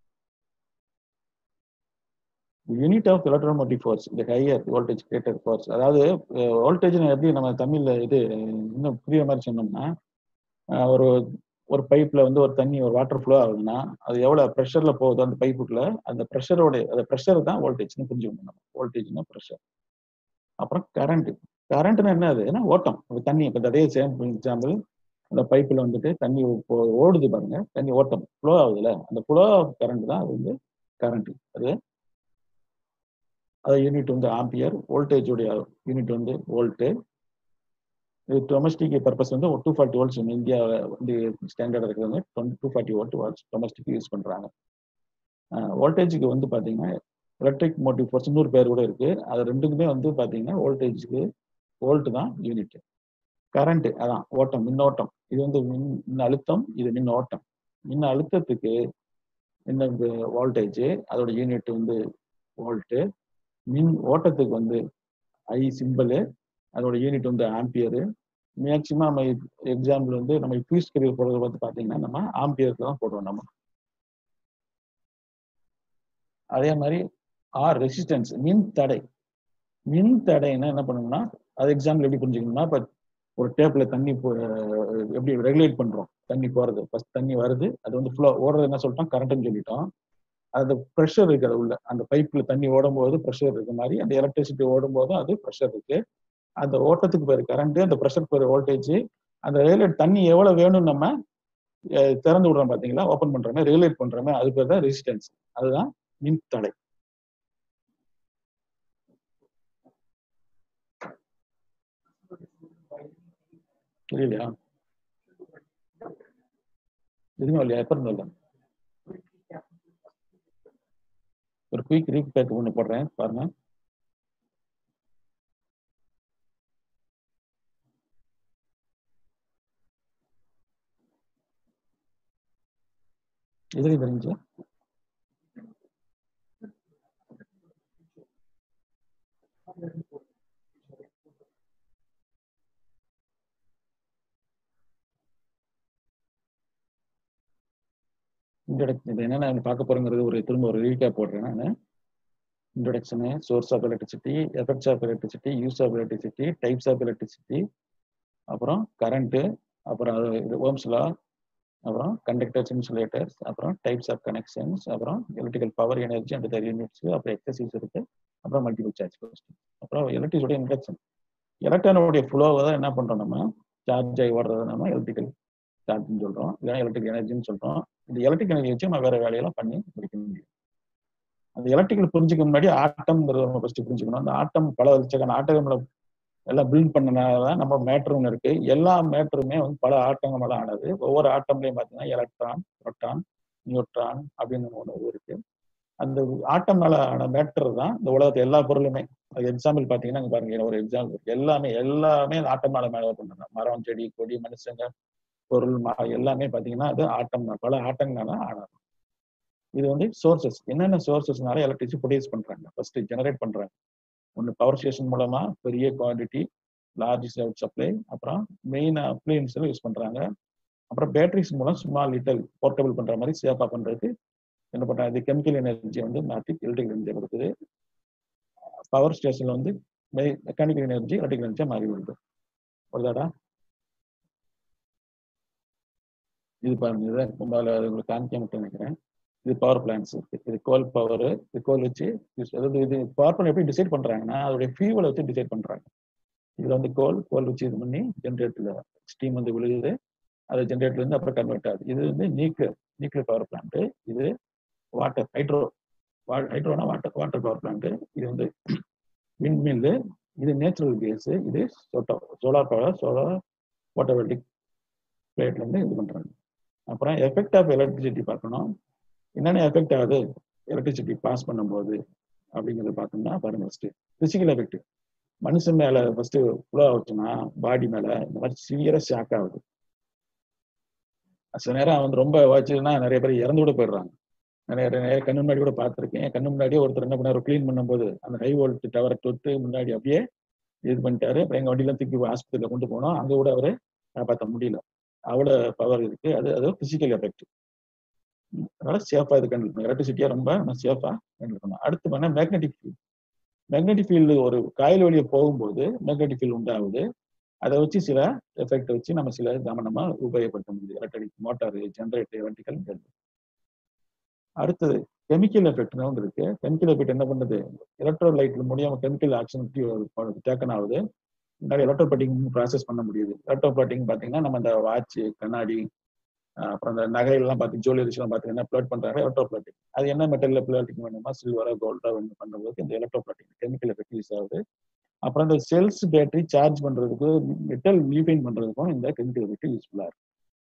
யூனிட் ஆஃப் எலக்ட்ரோமோட்டிவ் ஃபோர்ஸ் இந்த ஹையர் வோல்டேஜ் கிரேட்டர் ஃபோர்ஸ் அதாவது வோல்டேஜ் எப்படி நம்ம தமிழ்ல இது இன்னும் புரியுற மாதிரி சொன்னோம்னா அஹ், ஒரு ஒரு பைப்ல வந்து ஒரு தண்ணி ஒரு வாட்டர் ஃப்ளோ ஆகுதுன்னா அது எவ்வளவு ப்ரெஷர்ல போகுதோ அந்த பைப்புக்குள்ள அந்த ப்ரெஷரோட அந்த ப்ரெஷர் தான் வோல்டேஜ்னு புரிஞ்சுக்கணும் நம்ம வோல்டேஜ்னா ப்ரெஷர் அப்புறம் கரண்ட் கரண்ட்னா என்ன அது ஏன்னா ஓட்டம் இப்ப தண்ணி இப்போ அதே சேம் எக்ஸாம்பிள் அந்த பைப்பில் வந்துட்டு தண்ணி போ- ஓடுது பாருங்க தண்ணி ஓட்டம் ஃப்ளோ ஆகுதுல்ல அந்த ஃப்ளோ ஆஃப் கரண்ட் தான் அது வந்து கரண்ட் அது அது யூனிட் வந்து ஆம்பியர் வோல்டேஜ் உடைய யூனிட் வந்து வோல்ட்டு இது டொமஸ்டிக் பர்பஸ் வந்து டூ ஃபார்ட்டி வோல்ட்ஸ் இந்தியா வந்து ஸ்டாண்டர்ட் இருக்கிறது twenty two forty volt watts domestic use பண்றாங்க வோல்டேஜுக்கு வந்து பாத்தீங்கன்னா எலக்ட்ரிக் மோட்டிவ் ஃபோர்ஸ் இன்னொரு பேர் கூட இருக்கு அது ரெண்டுக்குமே வந்து பாத்தீங்கன்னா வோல்டேஜுக்கு வோல்ட் தான் யூனிட் கரண்ட் அதான் ஓட்டம் மின்னோட்டம் இது வந்து மின் மின் அழுத்தம் இது மின் ஓட்டம் மின் அழுத்தத்துக்கு என்ன வோல்டேஜ் அதோட யூனிட் வந்து வோல்ட்டு மின் ஓட்டத்துக்கு வந்து ஐ சிம்பிள் அதோட யூனிட் வந்து ஆம்பியரு மேக்சிமம் நம்ம எக்ஸாம்பிள் வந்து நம்ம ஃபியூஸ் கரியர் போடுறது பார்த்து பார்த்தீங்கன்னா நம்ம ஆம்பியருக்கு தான் போடுவோம் நம்ம அதே மாதிரி ஆர் ரெசிஸ்டன்ஸ் மின் தடை மின் தடைன்னா என்ன பண்ணணும்னா அது எக்ஸாம்பிள் எப்படி புரிஞ்சுக்கணும்னா இப்போ ஒரு டேப்ல தண்ணி போ- எப்படி ரெகுலேட் பண்றோம் தண்ணி போறது ஃபர்ஸ்ட் தண்ணி வருது அது வந்து ஃப்ளோ ஓடுறது என்ன சொல்லிட்டோம் கரண்ட்னு சொல்லிட்டோம் அந்த ப்ரெஷர் இருக்கு அது உள்ள அந்த பைப்ல தண்ணி ஓடும்போது ப்ரெஷர் இருக்க மாதிரி அந்த எலக்ட்ரிசிட்டி ஓடும்போதும் அது ப்ரெஷர் இருக்கு அந்த ஓட்டத்துக்கு பேர் கரண்ட் அந்த ப்ரெஷர் பேர் வோல்டேஜ் அந்த ரெகுலேட் தண்ணி எவ்வளவு வேணும்னு நம்ம அஹ், திறந்து விடுறோம் பாத்தீங்களா ஓப்பன் பண்றோமே ரெகுலேட் பண்றோமே அது பேர் தான் ரெசிஸ்டன்ஸ் அதுதான் மின் தடை புரியலையா எதுவும் இல்லையா எப்ப இருந்தும் இல்லை ஒரு குயிக் ரீபேக் ஒன்று போடுறேன் பாருங்க எதுக்கு தெரிஞ்சு இன்ட்ரடக்ஷன் இது என்ன நான் பார்க்க போறேங்கிறது ஒரு திரும்ப ஒரு ரீகேப் போடுறேன் நான் introduction source of electricity effects of electricity use of electricity types of electricity அப்புறம் கரண்ட்டு அப்புறம் அது ஓம்ஸ் லா அப்புறம் கண்டக்டர்ஸ் இன்சுலேட்டர்ஸ் அப்புறம் டைப்ஸ் ஆஃப் கனெக்ஷன்ஸ் அப்புறம் electrical power energy and their units அப்புறம் எக்ஸசைஸ் இருக்கு அப்புறம் மல்டிபிள் சார்ஜ் கொஸ்டின் அப்புறம் எலக்ட்ரிஸோட இன்டக்ஷன் எலக்ட்ரானோடைய ஃப்ளோவை தான் என்ன பண்றோம் நம்ம சார்ஜ் ஆகி ஓடுறத நம்ம எலக்ட்ரிக்கல் சார்ஜ்னு சொல்றோம் இதான் எலக்ட்ரிக் எனர்ஜின்னு சொல்றோம் இந்த எலக்ட்ரிக் எனர்ஜி வச்சு நம்ம வேற வேலையெல்லாம் பண்ணி முடிக்க முடியும் அந்த எலக்ட்ரிக்கல் புரிஞ்சுக்க முன்னாடி ஆட்டம்ங்கிறத நம்ம ஃபர்ஸ்ட் புரிஞ்சுக்கணும் அந்த ஆட்டம் பல லட்சக்கண ஆட்டங்களை எல்லாம் பில்ட் பண்ணனால நம்ம மேட்ருன்னு இருக்கு எல்லா மேட்ருமே வந்து பல ஆட்டங்களால ஆனது ஒவ்வொரு ஆட்டம்லயும் பார்த்தீங்கன்னா எலக்ட்ரான் புரோட்டான் நியூட்ரான் அப்படின்னு ஒன்று இருக்கு அந்த ஆட்டம் மேல ஆன மேட்டர் தான் இந்த உலகத்தை எல்லா பொருளுமே அது எக்ஸாம்பிள் பாத்தீங்கன்னா இங்க பாருங்க ஒரு எக்ஸாம்பிள் எல்லாமே எல்லாமே ஆட்டம் மேல மேல பண்றாங்க மரம் செடி கொடி மனுஷங்க பொருள் ம- எல்லாமே பாத்தீங்கன்னா அது ஆட்டம் தான். பல ஆட்டங்களால ஆனது இது வந்து சோர்சஸ் என்னென்ன சோர்சஸ்னால எலக்ட்ரிசிட்டி ப்ரொடியூஸ் பண்றாங்க ஃபர்ஸ்ட் ஜெனரேட் பண்றாங்க ஒன்று பவர் ஸ்டேஷன் மூலமா பெரிய குவான்டிட்டி லார்ஜ் சப்ளை அப்புறம் மெயின் அப்ளையன்ஸ்ல யூஸ் பண்றாங்க அப்புறம் பேட்டரிஸ் மூலம் ஸ்மால் லிட்டல் போர்ட்டபிள் பண்ற மாதிரி சேஃபா பண்றதுக்கு என்ன பண்றாங்க இது கெமிக்கல் எனர்ஜி வந்து மாற்றி எலக்ட்ரிக்கல் எனர்ஜி கொடுக்குது பவர் ஸ்டேஷன்ல வந்து மெக்கானிக்கல் எனர்ஜி எலக்ட்ரிக்கல் எனர்ஜியா மாறி வருது வருதாடா இது பாருங்க இதை முதல்ல உங்களுக்கு காமிக்க மட்டும் நினைக்கிறேன் இது பவர் பிளான்ஸ் இருக்கு இது கோல் பவர் இது கோல் வச்சு use- அதாவது இது பவர் பிளான் எப்படி டிசைட் பண்றாங்கன்னா அதோடைய ஃபியூவலை வச்சு டிசைட் பண்றாங்க இதுல வந்து கோல் கோல் வச்சு இது பண்ணி ஜென்ரேட்டர்ல ஸ்டீம் வந்து விழுகுது அது ஜென்ரேட்டர்ல இருந்து அப்புறம் கன்வெர்ட் ஆகுது இது வந்து நியூக்ளியர் நியூக்ளியர் பவர் பிளான்ட் இது வாட்டர் ஹைட்ரோ ஹைட்ரோனா வாட்டர் வாட்டர் பவர் பிளான்ட் இது வந்து விண்ட் மில்லு இது நேச்சுரல் கேஸ் இது சோலார் பவர் சோலார் வாட்டர் பிளேட்ல இருந்து இது பண்றாங்க அப்புறம் எஃபெக்ட் ஆஃப் எலக்ட்ரிசிட்டி பார்க்கணும் என்னென்ன எஃபெக்ட் ஆகுது எலக்ட்ரிசிட்டி பாஸ் பண்ணும்போது அப்படிங்கறத பார்த்தோம்னா பாருங்க ஃபர்ஸ்ட் பிசிக்கல் எஃபெக்ட் மனுஷன் மேல ஃபர்ஸ்ட் ஃப்ளோ ஆச்சுன்னா பாடி மேல இந்த மாதிரி சிவியரா ஷாக் ஆகுது சில நேரம் வந்து ரொம்ப வச்சுன்னா நிறைய பேர் இறந்து கூட போயிடுறாங்க நிறைய நிறைய கண்ணு முன்னாடி கூட பார்த்துருக்கேன் என் கண்ணு முன்னாடியே ஒருத்தர் என்ன பண்ணாரு க்ளீன் பண்ணும்போது அந்த ஹை வோல்ட் டவரை தொட்டு முன்னாடி அப்படியே இது பண்ணிட்டாரு அப்புறம் எங்க வண்டியில தூக்கி ஹாஸ்பிட்டலில் கொண்டு போனோம் அங்க கூட அவரை காப்பாற்ற முடியல அவ்வளோ பவர் இருக்கு அது அது பிசிக்கல் எஃபெக்ட் அதனால சேஃபா இது கண்டில் பண்ணணும் எலக்ட்ரிசிட்டியா ரொம்ப சேஃபா கண்டில் பண்ணணும் அடுத்து பண்ண மேக்னெட்டிக் ஃபீல்ட் மேக்னெட்டிக் ஃபீல்டு ஒரு காயில் வழியே போகும்போது மேக்னெட்டிக் ஃபீல்டு உண்டாகுது அதை வச்சு சில எஃபெக்ட் வச்சு நம்ம சில கவனமா உபயோகப்படுத்த முடியுது எலக்ட்ரிக் மோட்டார் ஜென்ரேட்டர் எலக்ட்ரிக்கல் அடுத்தது கெமிக்கல் எஃபெக்ட் ஒன்று இருக்கு கெமிக்கல் எஃபெக்ட் என்ன பண்ணுது எலக்ட்ரோலைட் மூலியமா கெமிக்கல் ஆக்ஷன் டேக்கன் ஆகுது முன்னாடி எலக்ட்ரோபிளாட்டிங் ப்ராசஸ் பண்ண முடியுது எலக்ட்ரோபிளாட்டிங் பார்த்தீங்கன்னா நம்ம இந்த வாட்ச் கண்ணாடி அப்புறம் அந்த நகைகள்லாம் பார்த்து ஜுவல்லரிஸ்லாம் பார்த்தீங்கன்னா ப்ளட் பண்றாங்க எலக்ட்ரோபிளாட்டிங் அது என்ன மெட்டல்ல பிளாட்டிங் வேணுமா சில்வரா கோல்டா வேணும் பண்ணும்போது இந்த எலக்ட்ரோபிளாட்டிங் கெமிக்கல் எஃபெக்ட் யூஸ் ஆகுது அப்புறம் இந்த செல்ஸ் பேட்டரி சார்ஜ் பண்றதுக்கு மெட்டல் ரீஃபைன் பண்றதுக்கும் இந்த கெமிக்கல் எஃபெக்ட் யூஸ்ஃபுல்லா இருக்கு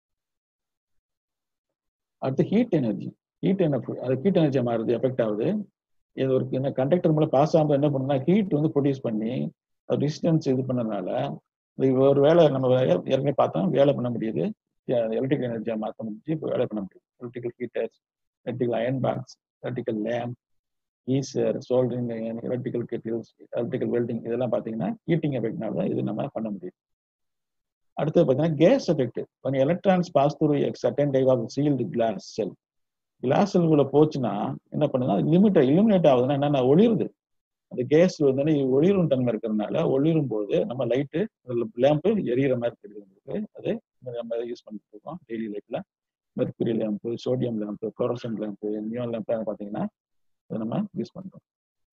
அடுத்து ஹீட் எனர்ஜி ஹீட் எனர்ஜி அது ஹீட் எனர்ஜியா மாறுது எஃபெக்ட் ஆகுது இது ஒரு என்ன கண்டக்டர் மூலம் பாஸ் ஆகும்போது என்ன பண்ணுன்னா ஹீட் வந்து ப்ரொடியூஸ் பண்ணி டிஸ்டன்ஸ் இது பண்ணனால ஒரு வேலை நம்ம ஏற்கனவே பார்த்தோம் வேலை பண்ண முடியுது எலக்ட்ரிக்கல் எனர்ஜியா மாற்ற முடிஞ்சு இப்போ வேலை பண்ண முடியும் electrical heaters electrical iron box electrical lamp geyser soldering electrical kettles electrical welding இதெல்லாம் பார்த்தீங்கன்னா ஹீட்டிங் எஃபெக்ட்னால தான் இது நம்ம பண்ண முடியும் அடுத்தது பார்த்தீங்கன்னா gas effect when electrons pass through a certain type of sealed glass cell glass செல்குள்ள போச்சுன்னா என்ன பண்ணுதுன்னா லிமிட் இலுமினேட் ஆகுதுன்னா என்னன்னா ஒளிருது அந்த கேஸ் வந்து ஒளிரும் தன்மை இருக்கிறதுனால ஒளிரும் போது நம்ம லைட்டு லேம்பு எரியிற மாதிரி தெரியுது உங்களுக்கு அது நம்ம யூஸ் பண்ணிட்டு இருக்கோம் டெய்லி லைஃப்ல mercury lamp sodium lamp fluorescent lamp neon lamp பார்த்தீங்கன்னா அதை நம்ம யூஸ் பண்றோம்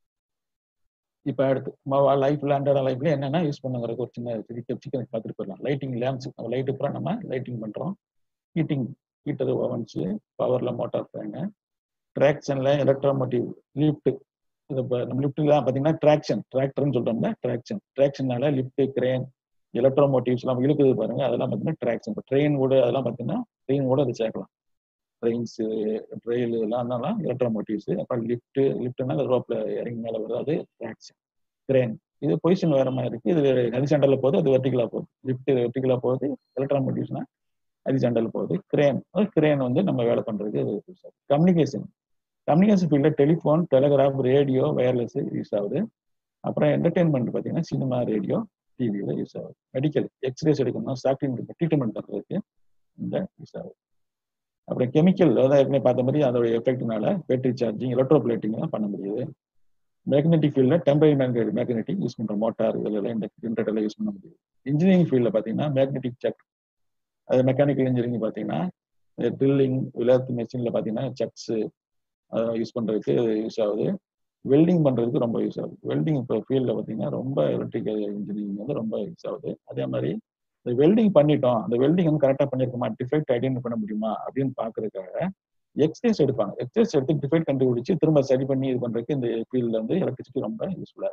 இப்போ அடுத்து லைஃப்ல அன்றாட லைஃப்ல என்னென்ன யூஸ் பண்ணுங்கிறது ஒரு சின்ன சிக்கன் பார்த்துட்டு போயிடலாம் லைட்டிங் லேம்ப்ஸ் லைட்டு பூரா நம்ம லைட்டிங் பண்றோம் ஹீட்டிங் ஹீட்டர் ஓவன்ஸு பவர்ல மோட்டார் ஃபேனு ட்ராக்ஷன்ல எலக்ட்ரோமோட்டிவ் லிஃப்ட் இது இப்போ நம்ம லிஃப்ட்லாம் பார்த்தீங்கன்னா ட்ராக்ஷன் டிராக்டர்னு சொல்றோம்ல ட்ராக்ஷன் ட்ராக்ஷனால லிஃப்ட் கிரேன் எலக்ட்ரோமோட்டிவ்ஸ் எல்லாம் இழுக்குது பாருங்க அதெல்லாம் பார்த்தீங்கன்னா ட்ராக்ஷன் இப்போ ட்ரெயின் கூட அதெல்லாம் பார்த்தீங்கன்னா ட்ரெயின் கூட அதை சேர்க்கலாம் ட்ரெயின்ஸ் ட்ரெயில் எல்லாம் அதெல்லாம் எலக்ட்ரோமோட்டிவ்ஸ் அப்புறம் லிஃப்ட் லிஃப்ட்னா ரோப்ல இறங்கி மேலே வருது அது ட்ராக்ஷன் கிரேன் இது பொசிஷன் வேற மாதிரி இருக்கு இது ஹரிசென்டர்ல போகுது அது வெர்டிகலா போகுது லிஃப்ட் வெர்டிகலா போகுது எலக்ட்ரோமோட்டிவ்ஸ்னா ஹரிசென்டர்ல போகுது கிரேன் கிரேன் வந்து நம்ம வேலை பண்றதுக்கு கம்யூனிகேஷன் கம்யூனிகேஷன் ஃபீல்டில் telephone telegraph radio wireless use ஆகுது அப்புறம் என்டர்டெயின்மெண்ட் பார்த்தீங்கன்னா சினிமா ரேடியோ டிவியில் யூஸ் ஆகுது மெடிக்கல் எக்ஸ்ரேஸ் எடுக்கணும் ஸ்டாக்டிங் ட்ரீட்மெண்ட் பண்ணுறதுக்கு இந்த யூஸ் ஆகுது அப்புறம் கெமிக்கல் அதாவது ஏற்கனவே பார்த்த மாதிரி அதோட எஃபெக்ட்னால பேட்டரி சார்ஜிங் எலக்ட்ரோபிளேட்டிங் பண்ண முடியுது மேக்னெட்டிக் ஃபீல்டில் டெம்பரரி மேக்னெட்டிக் மேக்னெட்டிக் யூஸ் பண்ணுறோம் மோட்டார் இதெல்லாம் இந்த ஜென்ரேட்டர்ல யூஸ் பண்ண முடியுது இன்ஜினியரிங் ஃபீல்டில் பார்த்தீங்கன்னா மேக்னெட்டிக் செக் அது மெக்கானிக்கல் இன்ஜினியரிங் பார்த்தீங்கன்னா ட்ரில்லிங் விளையாட்டு மெஷினில் பார்த்தீங்கன்னா செக்ஸு அதெல்லாம் யூஸ் பண்ணுறதுக்கு யூஸ் ஆகுது வெல்டிங் பண்ணுறதுக்கு ரொம்ப யூஸ் ஆகுது வெல்டிங் இப்போ ஃபீல்டில் பார்த்தீங்கன்னா ரொம்ப எலக்ட்ரிக்கல் இன்ஜினியரிங் வந்து ரொம்ப யூஸ் ஆகுது அதே மாதிரி இந்த வெல்டிங் பண்ணிட்டோம் அந்த வெல்டிங் வந்து கரெக்டாக பண்ணியிருக்கோமா டிஃபெக்ட் ஐடென்டி பண்ண முடியுமா அப்படின்னு பார்க்கறதுக்காக எக்ஸ்ரேஸ் எடுப்பாங்க எக்ஸ்ரேஸ் எடுத்து டிஃபெக்ட் கண்டுபிடிச்சு திரும்ப சரி பண்ணி இது பண்றதுக்கு இந்த ஃபீல்டில் வந்து எலக்ட்ரிசிட்டி ரொம்ப யூஸ்ஃபுல்லாக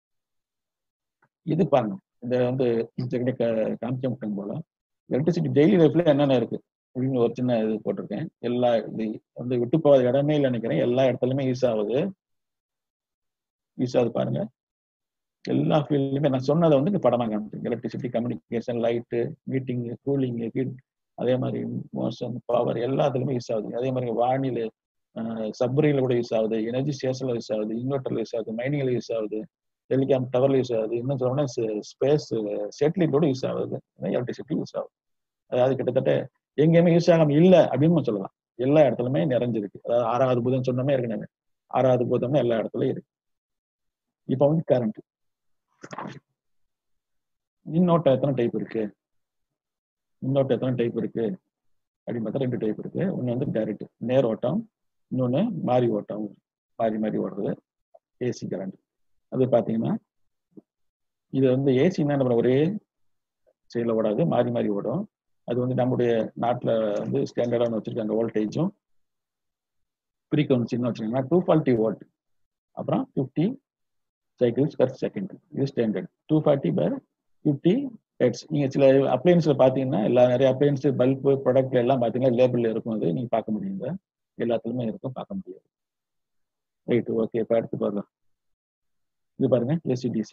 இது பாருங்க இந்த வந்து காமிக்க முட்டேங்க போல எலக்ட்ரிசிட்டி டெய்லி லைஃப்ல என்னென்ன இருக்கு அப்படின்னு ஒரு சின்ன இது போட்டிருக்கேன் எல்லா இது வந்து விட்டு போகாத இடமே இல்லை நினைக்கிறேன் எல்லா இடத்துலயுமே யூஸ் ஆகுது யூஸ் ஆகுது பாருங்க எல்லா ஃபீல்ட்லயுமே நான் சொன்னதை வந்து இந்த படமா காமிச்சிருக்கேன் எலக்ட்ரிசிட்டி கம்யூனிகேஷன் லைட்டு மீட்டிங் கூலிங் ஹீட் அதே மாதிரி மோஷன் பவர் எல்லாத்துலயுமே யூஸ் ஆகுது அதே மாதிரி வானிலை சப்மரீன்ல கூட யூஸ் ஆகுது எனர்ஜி ஸ்டேஷன்ல யூஸ் ஆகுது இன்வெர்டர்ல யூஸ் ஆகுது மைனிங்ல யூஸ் ஆகுது டெலிகாம் டவர்ல யூஸ் ஆகுது இன்னும் சொல்லணும்னா ஸ்பேஸ் சேட்டலைட்டோட யூஸ் ஆகுது எலக்ட்ரிசிட்டி யூஸ் ஆகுது அதாவது கிட்டத்தட்ட எங்கேயுமே யூஸ் ஆகாம இல்லை அப்படின்னு நம்ம சொல்லலாம் எல்லா இடத்துலயுமே நிறைஞ்சிருக்கு அதாவது ஆறாவது பூதம் சொன்னோமே ஏற்கனவே ஆறாவது பூதம்னா எல்லா இடத்துலயும் இருக்கு இப்போ வந்து கரண்ட் மின்னோட்டம் எத்தனை டைப் இருக்கு மின்னோட்டம் எத்தனை டைப் இருக்கு அப்படின்னு பார்த்தா ரெண்டு டைப் இருக்கு ஒன்று வந்து டைரக்ட் நேர் ஓட்டம் இன்னொன்று மாறி ஓட்டம் மாறி மாறி ஓடுறது ஏசி கரண்ட் அது பார்த்தீங்கன்னா இது வந்து ஏசின்னா நம்ம ஒரே சைடில் ஓடாது மாறி மாறி ஓடும் அது வந்து நம்முடைய நாட்டில் வந்து ஸ்டாண்டர்டாக வச்சிருக்காங்க வோல்டேஜும் ஃப்ரீக்வன்சின்னு வச்சுருக்காங்கன்னா டூ ஃபார்ட்டி வோல்ட் அப்புறம் ஃபிஃப்டி சைக்கிள்ஸ் பர் செகண்ட் இது standard two forty per fifty hertz நீங்கள் சில அப்ளையன்ஸில் பார்த்தீங்கன்னா எல்லா நிறைய அப்ளையன்ஸ் பல்பு ப்ராடக்ட் எல்லாம் பார்த்தீங்கன்னா லேபிளில் இருக்கும் அது நீங்கள் பார்க்க முடியுங்க எல்லாத்துலையுமே இருக்கும் பார்க்க முடியாது ரைட்டு ஓகே இப்போ அடுத்து பார்க்கலாம் இது பாருங்க ஏசிடிசி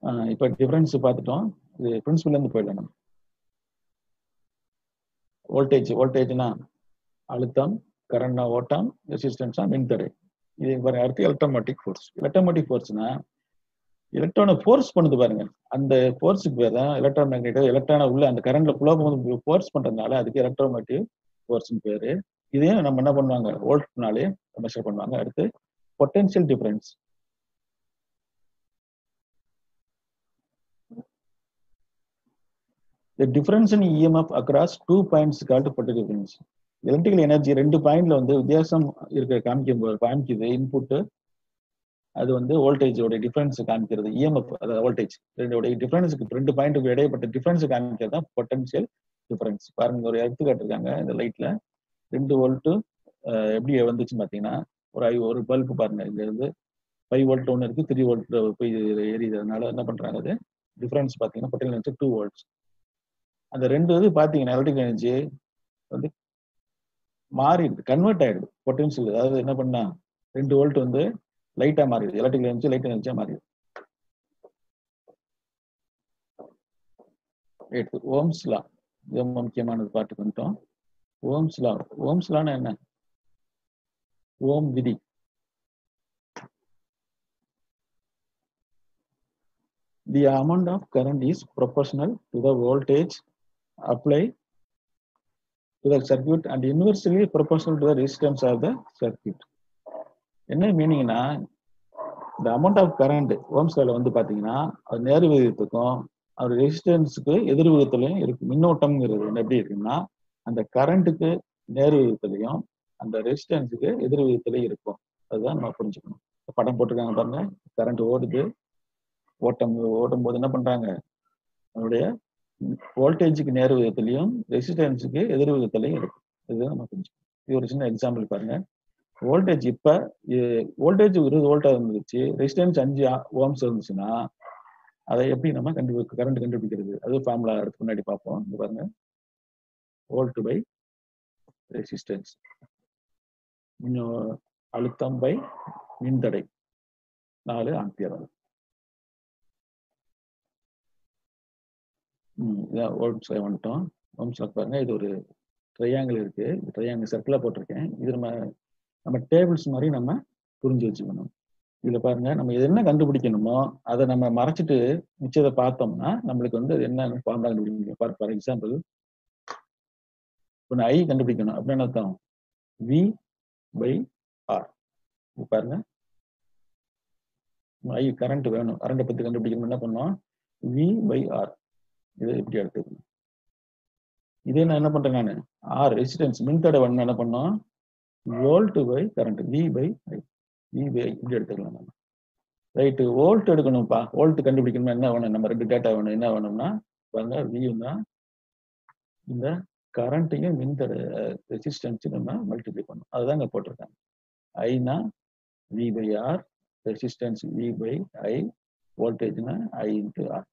ஆஹ் இப்ப டிஃபரன்ஸ் பார்த்துட்டோம் இது பிரின்சிபல் இருந்து போயிடலாம் நம்ம வோல்டேஜ் வோல்டேஜ்னா அழுத்தம் கரண்ட்னா ஓட்டம் ரெசிஸ்டன்ஸ்னா மின்தடை இது பாருங்க அடுத்து எலக்ட்ரோமேட்டிக் ஃபோர்ஸ் எலக்ட்ரோமேட்டிக் ஃபோர்ஸ்னா எலக்ட்ரானை ஃபோர்ஸ் பண்ணுது பாருங்க அந்த ஃபோர்ஸுக்கு பேர் தான் எலக்ட்ரோ மேக்னெட்டிக் எலக்ட்ரானை உள்ள அந்த கரண்ட்ல ஃப்ளோ போது ஃபோர்ஸ் பண்றதுனால அதுக்கு எலக்ட்ரோமேட்டிவ் ஃபோர்ஸ்னு பேரு இதையும் நம்ம என்ன பண்ணுவாங்க வோல்ட்னாலே மெஷர் பண்ணுவாங்க அடுத்து potential difference The difference in EMF across two points called potential difference. Electrical energy ரெண்டு பாயிண்ட்ல வந்து வித்தியாசம் இருக்க காமிக்கும் போது காமிக்குது இன்புட் அது வந்து வோல்டேஜோட டிஃபரன்ஸ் காமிக்கிறது இஎம்எஃப் அதாவது வோல்டேஜ் ரெண்டோட டிஃபரன்ஸுக்கு ரெண்டு பாயிண்ட்டுக்கு இடைப்பட்ட டிஃபரன்ஸ் காமிக்கிறது தான் பொட்டன்ஷியல் டிஃபரன்ஸ் பாருங்க ஒரு எடுத்துக்காட்டு இருக்காங்க இந்த லைட்ல ரெண்டு வோல்ட்டு எப்படி வந்துச்சுன்னு பார்த்தீங்கன்னா ஒரு ஐ ஒரு பல்பு பாருங்க இதுல இருந்து ஃபைவ் வோல்ட் ஒன்று இருக்கு த்ரீ வோல்ட் போய் எரியுதுனால என்ன பண்றாங்க அது டிஃபரன்ஸ் பார்த்தீங்கன்னா பொட்டன்ஷியல் டூ வோல்ட்ஸ் அந்த ரெண்டு இது பார்த்தீங்கன்னா எலக்ட்ரிக் எனர்ஜி வந்து மாறிடுது கன்வெர்ட் ஆயிடுது பொட்டன்ஷியல் அதாவது என்ன பண்ணா ரெண்டு வோல்ட் வந்து லைட்டா மாறிடுது எலக்ட்ரிக் எனர்ஜி லைட் எனர்ஜியா மாறிடுது எடுத்து ஓம்ஸ் லா இது ரொம்ப முக்கியமானது பாட்டுக்கு வந்துட்டோம் ஓம்ஸ் லா ஓம்ஸ் லான்னா என்ன ஓம் விதி the amount of current is proportional to the voltage applied to the circuit and inversely proportional to the resistance of the circuit. என்ன மீனிங்னா இந்த அமௌண்ட் ஆஃப் கரண்ட் ஓம்ஸ்ல வந்து பாத்தீங்கன்னா அது நேர் விகிதத்துக்கும் அது ரெசிஸ்டன்ஸுக்கு எதிர் விகிதத்திலையும் இருக்கு மின்னோட்டம்ங்கிறது எப்படி இருக்குன்னா அந்த கரண்ட்டுக்கு நேர் விகிதத்திலையும் அந்த ரெசிஸ்டன்ஸுக்கு எதிர் விகிதத்திலையும் இருக்கும் அதுதான் நம்ம புரிஞ்சுக்கணும் படம் போட்டிருக்காங்க பாருங்க கரண்ட் ஓடுது ஓட்டம் ஓடும் போது என்ன பண்றாங்க அதனுடைய வோல்டேஜுக்கு நேர் விதத்திலையும் ரெசிஸ்டன்ஸுக்கு எதிர் விதத்திலையும் இருக்கும் இது நம்ம புரிஞ்சுக்கணும் இது ஒரு சின்ன எக்ஸாம்பிள் பாருங்க வோல்டேஜ் இப்ப வோல்டேஜ் இருபது வோல்டா இருந்துச்சு ரெசிஸ்டன்ஸ் அஞ்சு ஓம்ஸ் இருந்துச்சுன்னா அதை எப்படி நம்ம கண்டுபி கரண்ட் கண்டுபிடிக்கிறது அது ஃபார்முலா எடுத்து முன்னாடி பார்ப்போம் இங்க பாருங்க வோல்ட் பை ரெசிஸ்டன்ஸ் அழுத்தம் பை மின்தடை நாலு ஆம்பியர் ஆகும் இதான் ஓம்ஸ்ல வந்துட்டோம் ஓம்ஸ்ல பாருங்க இது ஒரு ட்ரையாங்கிள் இருக்கு ட்ரையாங்கிள் சர்க்கிளா போட்டிருக்கேன் இது நம்ம நம்ம டேபிள்ஸ் மாதிரி நம்ம புரிஞ்சு வச்சுக்கணும் இதுல பாருங்க நம்ம இது என்ன கண்டுபிடிக்கணுமோ அதை நம்ம மறைச்சிட்டு மிச்சத்தை பார்த்தோம்னா நம்மளுக்கு வந்து அது என்ன ஃபார்முலா கண்டுபிடிக்க ஃபார் ஃபார் எக்ஸாம்பிள் இப்போ ஐ கண்டுபிடிக்கணும் அப்படின்னு அர்த்தம் வி பை ஆர் பாருங்க ஐ கரண்ட் வேணும் கரண்ட்டை பத்தி கண்டுபிடிக்கணும் என்ன பண்ணோம் வி பை ஆர் இதை இப்படி எடுத்துக்கணும் இதே நான் என்ன பண்றேன் நான் ஆர் ரெசிஸ்டன்ஸ் மின்தடை வேணும் என்ன பண்ணோம் volt by current V by I V by இப்படி எடுத்துக்கலாம் நம்ம ரைட்டு வோல்ட் எடுக்கணும்ப்பா வோல்ட் கண்டுபிடிக்கணும்னா என்ன வேணும் நம்ம ரெண்டு டேட்டா வேணும் என்ன வேணும்னா பாருங்க வியூனா இந்த கரண்ட்டையும் மின்தடை ரெசிஸ்டன்ஸையும் நம்ம மல்டிப்ளை பண்ணணும் அதுதான் இங்க போட்டிருக்காங்க ஐனா V by R resistance V by I வோல்டேஜ்னா ஐ இன்ட்டு ஆர்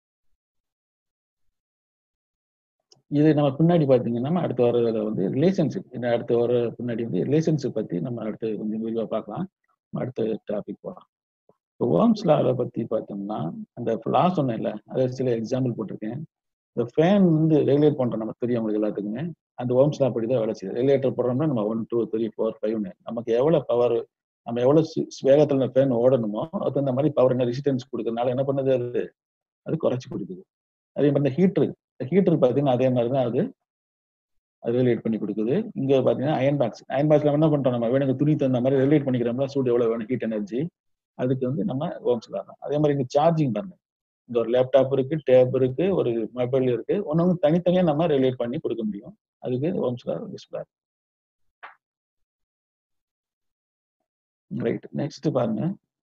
இது நம்ம பின்னாடி பார்த்தீங்கன்னா அடுத்த வர வந்து ரிலேஷன்ஷிப் இந்த அடுத்த வர பின்னாடி வந்து ரிலேஷன்ஷிப் பத்தி நம்ம அடுத்து கொஞ்சம் விரிவாக பார்க்கலாம் அடுத்த டாபிக் போகலாம் இப்போ ஓம்ஸ் லாவை பத்தி பார்த்தோம்னா அந்த லா சொன்னேன்ல அதை சில எக்ஸாம்பிள் போட்டிருக்கேன் இந்த ஃபேன் வந்து ரெகுலேட் பண்றோம் நமக்கு தெரியும் உங்களுக்கு எல்லாத்துக்குமே அந்த ஓம்ஸ் லா படி தான் வேலை செய்யுது ரெகுலேட்டர் போடுறோம்னா நம்ம ஒன் டூ த்ரீ ஃபோர் ஃபைவ்னு நமக்கு எவ்வளவு பவர் நம்ம எவ்வளவு வேகத்துல ஃபேன் ஓடணுமோ அதுக்கு அந்த மாதிரி பவர் என்ன ரெசிஸ்டன்ஸ் கொடுக்கறதுனால என்ன பண்ணுது அது அது குறைச்சி கொடுக்குது அதே மாதிரி இந்த ஹீட்ரு ஹீட்டர் பார்த்தீங்கன்னா அதே மாதிரி தான் அது அது ரெகுலேட் பண்ணி கொடுக்குது இங்க பாத்தீங்கன்னா அயன் பாக்ஸ் அயன் பாக்ஸ்ல என்ன பண்றோம் நம்ம வேணுங்க துணி தகுந்த மாதிரி ரெகுலேட் பண்ணிக்கிறோம்ல சூடு எவ்வளவு வேணும் ஹீட் எனர்ஜி அதுக்கு வந்து நம்ம ஓம்ஸ் தான் அதே மாதிரி இங்க சார்ஜிங் பாருங்க இந்த ஒரு லேப்டாப் இருக்கு டேப் இருக்கு ஒரு மொபைல் இருக்கு ஒன்னு தனித்தனியா நம்ம ரெகுலேட் பண்ணி கொடுக்க முடியும் அதுக்கு ஓம்ஸ் யூஸ்ஃபுல்லா இருக்கு ரைட் நெக்ஸ்ட் பாருங்க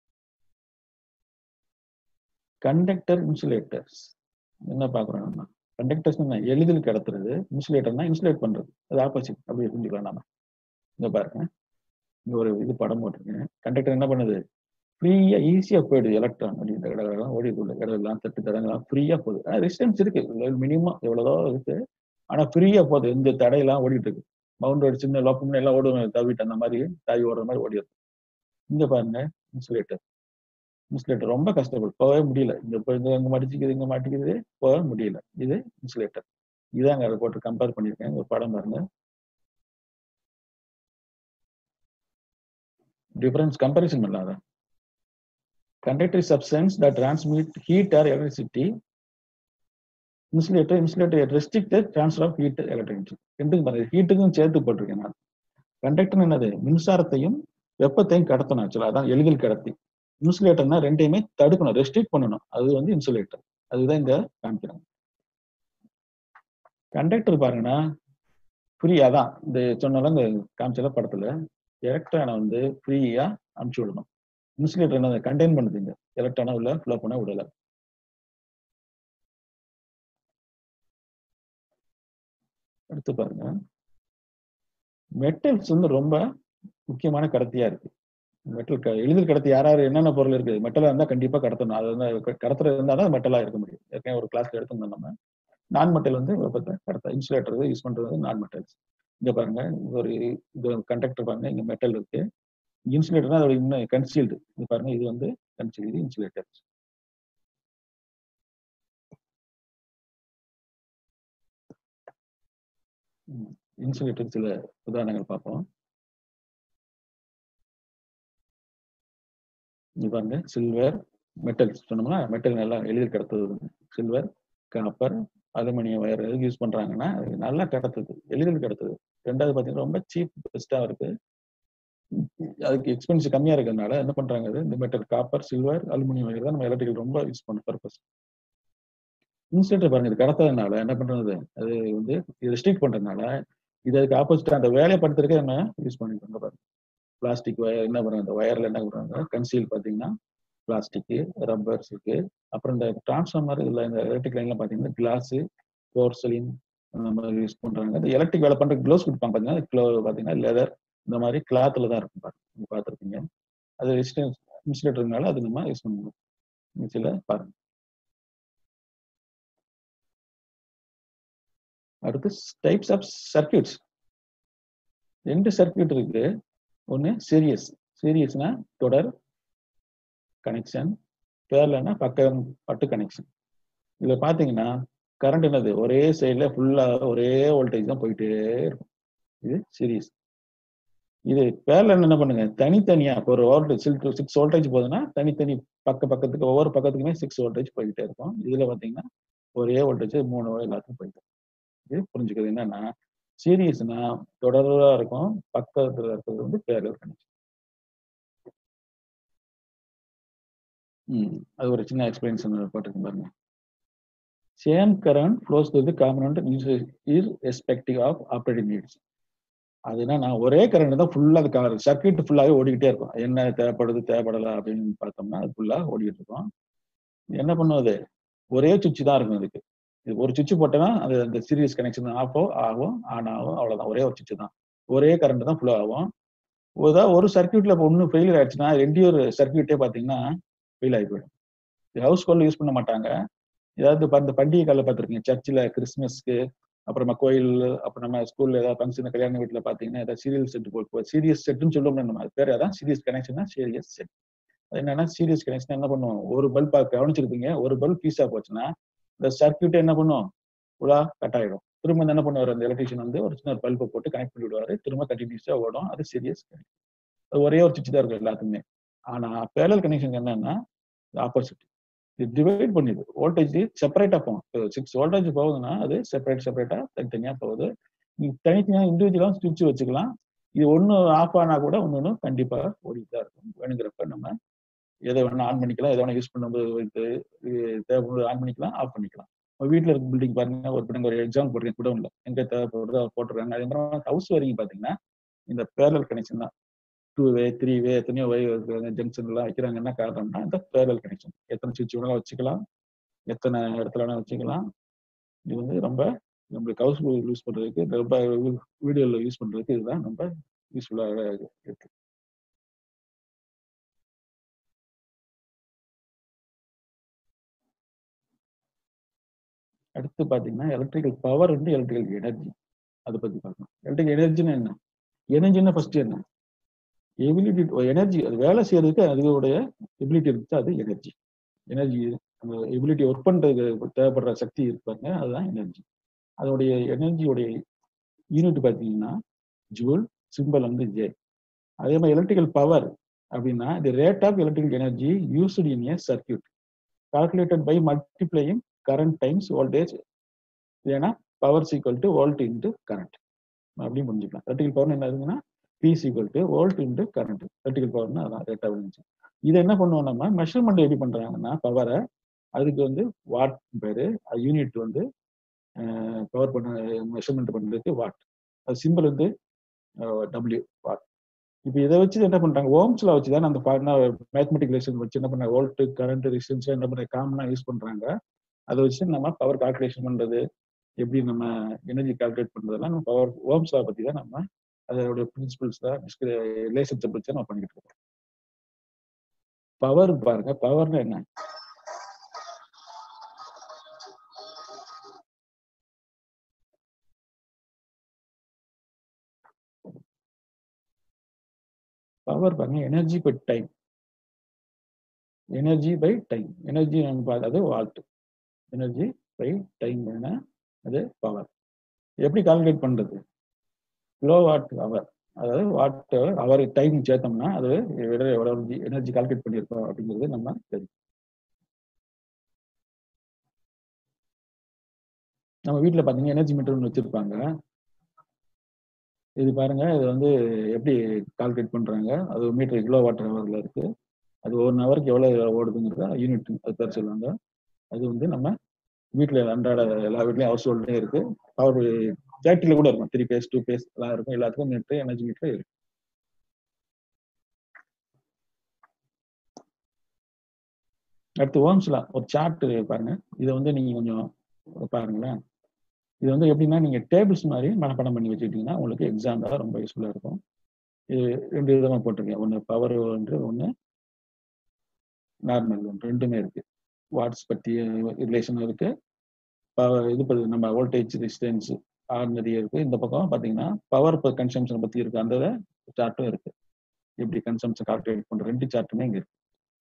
கண்டக்டர் இன்சுலேட்டர்ஸ் என்ன பாக்குறோம் நம்ம கண்டக்டர்ஸ் எளிதில் கடத்துறது இன்சுலேட்டர்னா இன்சுலேட் பண்றது அது ஆப்போசிட் அப்படி புரிஞ்சுக்கலாம் நாம இங்க பாருங்க இங்க ஒரு இது படம் போட்டிருக்கேன் கண்டக்டர் என்ன பண்ணுது ஃப்ரீயா ஈஸியா போயிடுது எலக்ட்ரான் அப்படின்ற கடலாம் ஓடிக்குள்ள கடலாம் தட்டு தடங்கலாம் ஃப்ரீயா போகுது ஆனா ரெசிஸ்டன்ஸ் இருக்கு மினிமம் எவ்வளவோ இருக்கு ஆனா ஃப்ரீயா போகுது இந்த தடையெல்லாம் ஓடிட்டு இருக்கு மவுண்ட் சின்ன லோப்பம்னு எல்லாம் ஓடுவோம் தவிட்டு அந்த மாதிரி தாவி ஓடுற மாதிரி ஓடிடுது இங்க பாருங்க இன்சுலேட்டர் இன்சுலேட்டர் ரொம்ப கஷ்டப்படும் போகவே முடியல இங்க போய் இங்க இங்க மாட்டிக்குது இங்க மாட்டிக்குது போக முடியல இது இன்சுலேட்டர் இதாங்க அதை போட்டு கம்பேர் பண்ணியிருக்கேன் ஒரு படம் பாருங்க டிஃபரன்ஸ் கம்பேரிசன் பண்ணலாத conductive substance that transmit heat or electricity insulator insulator restrict the transfer of heat electricity ரெண்டுக்கும் பாருங்க ஹீட்டுக்கும் சேர்த்து போட்டிருக்கேன் நான் கண்டக்டர் என்னது மின்சாரத்தையும் வெப்பத்தையும் கடத்தணும் ஆக்சுவலா அதான் எளிதில் கடத்தி இன்சுலேட்டர்னா ரெண்டையுமே தடுக்கணும் ரெஸ்ட்ரிக்ட் பண்ணணும் அது வந்து இன்சுலேட்டர் அதுதான் இங்க காமிக்கிறாங்க கண்டக்டர் பாருங்கன்னா ஃப்ரீயா தான் இந்த சொன்னால இந்த காமிச்சல படத்துல எலக்ட்ரானை வந்து ஃப்ரீயா அனுப்பிச்சு விடணும் இன்சுலேட்டர் என்ன கண்டெயின் பண்ணுதுங்க எலக்ட்ரானா உள்ள ஃப்ளோ பண்ண விடல அடுத்து பாருங்க மெட்டல்ஸ் வந்து ரொம்ப முக்கியமான கடத்தியா இருக்கு மெட்டல் எளிதில் கடத்தி யார் யார் என்னென்ன பொருள் இருக்கு மெட்டலா இருந்தா கண்டிப்பா கடத்தணும் அது வந்து கடத்துறது இருந்தா தான் மெட்டலா இருக்க முடியும் ஏற்கனவே ஒரு கிளாஸ்ல எடுத்திருந்தோம் நம்ம நான் மெட்டல் வந்து வெப்பத்தை கடத்த இன்சுலேட்டர் யூஸ் பண்றது நான் மெட்டல்ஸ் இங்க பாருங்க ஒரு இது கண்டக்டர் பாருங்க இங்க மெட்டல் இருக்கு இன்சுலேட்டர்னா அதோட இன்னும் கன்சீல்டு இது பாருங்க இது வந்து கன்சீல்டு இன்சுலேட்டர் இன்சுலேட்டர் சில உதாரணங்கள் பார்ப்போம் இது பாருங்க சில்வர் மெட்டல் சொன்னோம்னா மெட்டல் நல்லா எளிதில் கடத்துது சில்வர் காப்பர் அலுமினியம் வயர் எதுக்கு யூஸ் பண்றாங்கன்னா அது நல்லா கடத்துது எளிதில் கடத்துது ரெண்டாவது பார்த்தீங்கன்னா ரொம்ப சீப் பெஸ்டா இருக்கு அதுக்கு எக்ஸ்பென்ஸ் கம்மியா இருக்கிறதுனால என்ன பண்றாங்க அது இந்த metal copper silver aluminium wire தான் நம்ம எலக்ட்ரிக்கல் ரொம்ப யூஸ் பண்ண பர்பஸ் இன்சுலேட்டர் பாருங்க இது கடத்ததுனால என்ன பண்றது அது வந்து ரெஸ்ட்ரிக்ட் பண்றதுனால இது அதுக்கு ஆப்போசிட் அந்த வேலையை படுத்துறதுக்கு என்ன யூஸ் பண்ணிருக்காங்க பாருங்க பிளாஸ்டிக் வயர் என்ன பண்ணுறாங்க அந்த வயர்ல என்ன பண்ணுறாங்க கன்சீல் பார்த்தீங்கன்னா பிளாஸ்டிக்கு ரப்பர்ஸ் இருக்கு அப்புறம் இந்த டிரான்ஸ்ஃபார்மர் இதில் இந்த எலக்ட்ரிக் லைன்ல பார்த்தீங்கன்னா கிளாஸு போர்சலின் அந்த மாதிரி யூஸ் பண்றாங்க இந்த எலக்ட்ரிக் வேலை பண்ற க்ளோஸ் கொடுப்பாங்க பார்த்தீங்கன்னா க்ளோ பார்த்தீங்கன்னா லெதர் இந்த மாதிரி கிளாத்ல தான் இருக்கும் பாருங்க நீங்க பார்த்துருப்பீங்க அது இன்சுலேட்டர்னால அது நம்ம யூஸ் பண்ணுவோம் சில பாருங்க அடுத்து டைப்ஸ் ஆஃப் சர்க்கியூட்ஸ் ரெண்டு சர்க்கியூட் இருக்கு ஒன்று சீரியஸ் சீரியஸ்னா தொடர் கனெக்ஷன் பேர்லன்னா பக்கம் பட்டு கனெக்ஷன் இதுல பாத்தீங்கன்னா கரண்ட் என்னது ஒரே சைட்ல ஃபுல்லா ஒரே வோல்டேஜ் தான் போயிட்டே இருக்கும் இது சீரியஸ் இது பேர்ல என்ன பண்ணுங்க தனித்தனியா ஒரு வோல்டேஜ் சிக்ஸ் வோல்டேஜ் போகுதுன்னா தனித்தனி பக்க பக்கத்துக்கு ஒவ்வொரு பக்கத்துக்குமே சிக்ஸ் வோல்டேஜ் போயிட்டே இருக்கும் இதுல பாத்தீங்கன்னா ஒரே வோல்டேஜ் மூணு எல்லாத்துக்கும் போயிட்டு இது புரிஞ்சுக்கிறது என்னன்னா சீரியஸ்னா தொடர்பா இருக்கும் பக்கத்துல இருக்கிறது வந்து பேரல் கனெக்ஷன் ம் அது ஒரு சின்ன எக்ஸ்பீரியன்ஸ் போட்டிருக்கேன் பாருங்க same current flows to the component is respective of operating needs அது என்னன்னா ஒரே கரண்ட் தான் ஃபுல்லா அது கவர் சர்க்கியூட் ஃபுல்லாவே ஓடிக்கிட்டே இருக்கும் என்ன தேவைப்படுது தேவைப்படல அப்படின்னு பார்த்தோம்னா அது ஃபுல்லா ஓடிக்கிட்டு இருக்கும் என்ன பண்ணுவது ஒரே சுவிட்ச் தான் இருக்கும் அதுக்கு இது ஒரு சுவிட்ச் போட்டோன்னா அது அந்த சீரியஸ் கனெக்ஷன் ஆஃபோ ஆகும் ஆன் ஆகும் அவ்வளவுதான் ஒரே ஒரு சுவிட்ச் தான் ஒரே கரண்ட் தான் ஃபுல்லோ ஆகும் ஏதாவது ஒரு சர்க்கியூட்ல இப்போ ஒன்று ஃபெயிலியர் ஆயிடுச்சுன்னா ரெண்டு ஒரு சர்க்கியூட்டே பார்த்தீங்கன்னா ஃபெயில் ஆகி போயிடும் ஹவுஸ் கோல்ல யூஸ் பண்ண மாட்டாங்க ஏதாவது இந்த பண்டிகை காலில் பார்த்துருக்கீங்க சர்ச்சில் கிறிஸ்மஸ்க்கு அப்புறமா கோயில் அப்புறம் நம்ம ஸ்கூல்ல ஏதாவது ஃபங்க்ஷன் கல்யாண வீட்டில் பார்த்தீங்கன்னா ஏதாவது சீரியல் செட் போட்டு சீரியஸ் செட்னு சொல்லுவோம் நம்ம அது பேர் அதான் சீரியஸ் கனெக்ஷன் சீரியஸ் செட் அது என்னன்னா சீரியஸ் கனெக்ஷன் என்ன பண்ணுவோம் ஒரு பல்ப் கவனிச்சிருப்பீங்க ஒரு பல்ப் பீஸா போச்சுன்னா இந்த சர்க்கியூட் என்ன பண்ணும் ஃபுல்லா கட் ஆயிடும் திரும்ப என்ன பண்ணுவார் அந்த எலக்ட்ரிஷியன் வந்து ஒரு சின்ன பல்பை போட்டு கனெக்ட் பண்ணி விடுவாரு திரும்ப கண்டினியூஸா ஓடும் அது சீரியஸ் அது ஒரே ஒரு சுவிட்ச் தான் இருக்கும் எல்லாத்துக்குமே ஆனா பேரல் கனெக்ஷன் என்னன்னா ஆப்போசிட் இது டிவைட் பண்ணிது வோல்டேஜ் செப்பரேட்டா போகும் சிக்ஸ் வோல்டேஜ் போகுதுன்னா அது செப்பரேட் செப்பரேட்டா தனித்தனியா போகுது நீ தனித்தனியா இண்டிவிஜுவலா சுவிட்ச் வச்சுக்கலாம் இது ஒண்ணு ஆஃப் ஆனா கூட ஒன்னு ஒன்று கண்டிப்பா ஓடிட்டு தான் இருக்கும் வேணுங்கிறப்ப நம்ம எதை வேணா ஆன் பண்ணிக்கலாம் எதை வேணா யூஸ் பண்ணும்போது இது தேவைப்படுறது ஆன் பண்ணிக்கலாம் ஆஃப் பண்ணிக்கலாம் வீட்டில் இருக்க பில்டிங் பாருங்க ஒரு பிள்ளைங்க ஒரு எக்ஸாம் போட்டிருக்கேன் குடவுன்ல எங்க தேவைப்படுறதோ போட்டுருக்காங்க அதே மாதிரி ஹவுஸ் வரைக்கும் பாத்தீங்கன்னா இந்த பேரல் கனெக்ஷன் தான் டூ வே த்ரீ வே எத்தனையோ வே ஜங்ஷன் எல்லாம் வைக்கிறாங்க என்ன காரணம்னா இந்த பேரல் கனெக்ஷன் எத்தனை சுவிட்ச் வேணாலும் வச்சுக்கலாம் எத்தனை இடத்துல வேணாலும் வச்சுக்கலாம் இது வந்து ரொம்ப நம்மளுக்கு ஹவுஸ் யூஸ் பண்றதுக்கு ரொம்ப வீடியோல யூஸ் பண்றதுக்கு இதுதான் ரொம்ப யூஸ்ஃபுல்லாக இருக்கு அடுத்து பாத்தீங்கன்னா எலக்ட்ரிக்கல் பவர் வந்து எலக்ட்ரிக்கல் எனர்ஜி அதை பத்தி பார்க்கணும் எலக்ட்ரிக்கல் எனர்ஜின்னு என்ன எனர்ஜின்னா ஃபர்ஸ்ட் என்ன எபிலிட்டி எனர்ஜி அது வேலை செய்யறதுக்கு அதோடைய எபிலிட்டி இருக்கு அது எனர்ஜி எனர்ஜி அந்த எபிலிட்டி ஒர்க் பண்றதுக்கு தேவைப்படுற சக்தி இருப்பாங்க அதுதான் எனர்ஜி அதோடைய எனர்ஜியோடைய யூனிட் பார்த்தீங்கன்னா ஜூல் சிம்பிள் வந்து ஜே அதே மாதிரி எலக்ட்ரிக்கல் பவர் அப்படின்னா the rate of electrical energy used in a circuit calculated by multiplying current times voltage ஏன்னா power equal to volt into current அப்படின்னு புரிஞ்சுக்கலாம் எலக்ட்ரிக்கல் பவர் என்ன இருக்குன்னா P equal to volt into current electrical பவர்னா அதான் rate of energy இதை என்ன பண்ணுவோம் நம்ம மெஷர்மெண்ட் எப்படி பண்றாங்கன்னா பவரை அதுக்கு வந்து வாட் பேரு யூனிட் வந்து பவர் பண்ண மெஷர்மெண்ட் பண்றதுக்கு வாட் அது சிம்பிள் வந்து டபிள்யூ வாட் இப்போ இதை வச்சு என்ன பண்றாங்க ஓம்ஸ்ல வச்சு தான் அந்த மேத்மெட்டிக் ரிலேஷன் வச்சு என்ன பண்ண வோல்ட் கரண்ட் ரெசிஸ்டன்ஸ் என்ன பண்ண காமனா யூஸ் பண்றாங்க அதை வச்சு நம்ம பவர் கால்குலேஷன் பண்றது எப்படி நம்ம எனர்ஜி கால்குலேட் பண்றதெல்லாம் நம்ம பவர் ஓம்ஸ்லா பத்தி தான் நம்ம அதோட பிரின்சிபிள்ஸ் தான் ரிலேஷன்ஷிப் வச்சு நம்ம பண்ணிக்கிட்டு இருக்கோம் பவர் பாருங்க பவர்னா என்ன பவர் பாருங்க energy by time energy by time energy நம்ம பார்த்தது வாட் எனர்ஜி பை டைம் என்ன அது பவர் எப்படி கால்குலேட் பண்றது கிலோ வாட் அவர் அதாவது வாட் அவர் டைம் சேர்த்தோம்னா அது எவ்வளவு எனர்ஜி கால்குலேட் பண்ணியிருக்கோம் அப்படிங்கிறது நம்ம தெரியும் நம்ம வீட்டில் பார்த்தீங்கன்னா எனர்ஜி மீட்டர் ஒன்று வச்சிருப்பாங்க இது பாருங்க இது வந்து எப்படி கால்குலேட் பண்றாங்க அது மீட்டர் கிலோ வாட்டர் ஹவர்ல இருக்கு அது ஒன் ஹவருக்கு எவ்வளவு ஓடுதுங்கிறத யூனிட் அது பேர் சொல்லுவாங்க அது வந்து நம்ம வீட்டில் அன்றாட எல்லா வீட்லயும் ஹவுஸ் ஹோல்ட்லயும் இருக்கு பவர் ஃபேக்டரியில கூட இருக்கும் த்ரீ பேஸ் டூ பேஸ் எல்லாம் இருக்கும் எல்லாத்துக்கும் மீட்டர் எனர்ஜி மீட்டர் இருக்கு அடுத்து ஓம்ஸ்ல ஒரு சார்ட் பாருங்க இதை வந்து நீங்க கொஞ்சம் பாருங்களேன் இது வந்து எப்படின்னா நீங்க டேபிள்ஸ் மாதிரி மனப்பாடம் பண்ணி வச்சுக்கிட்டீங்கன்னா உங்களுக்கு எக்ஸாம்பிளா ரொம்ப யூஸ்ஃபுல்லா இருக்கும் இது ரெண்டு விதமா போட்டிருக்கேன் ஒன்று பவர் ஒன்று ஒன்று நார்மல் ஒன்று ரெண்டுமே இருக்கு வாட்ஸ் பத்தி ரிலேஷன் இருக்கு பவர் இது பத்தி நம்ம வோல்டேஜ் ரெசிஸ்டன்ஸ் ஆர்டினரி இருக்கு இந்த பக்கம் பாத்தீங்கன்னா பவர் கன்சம்ஷன் பத்தி இருக்கு அந்த சார்ட்டும் இருக்கு எப்படி கன்சம்ஷன் கால்குலேட் பண்ற ரெண்டு சார்ட்டுமே இங்க இருக்கு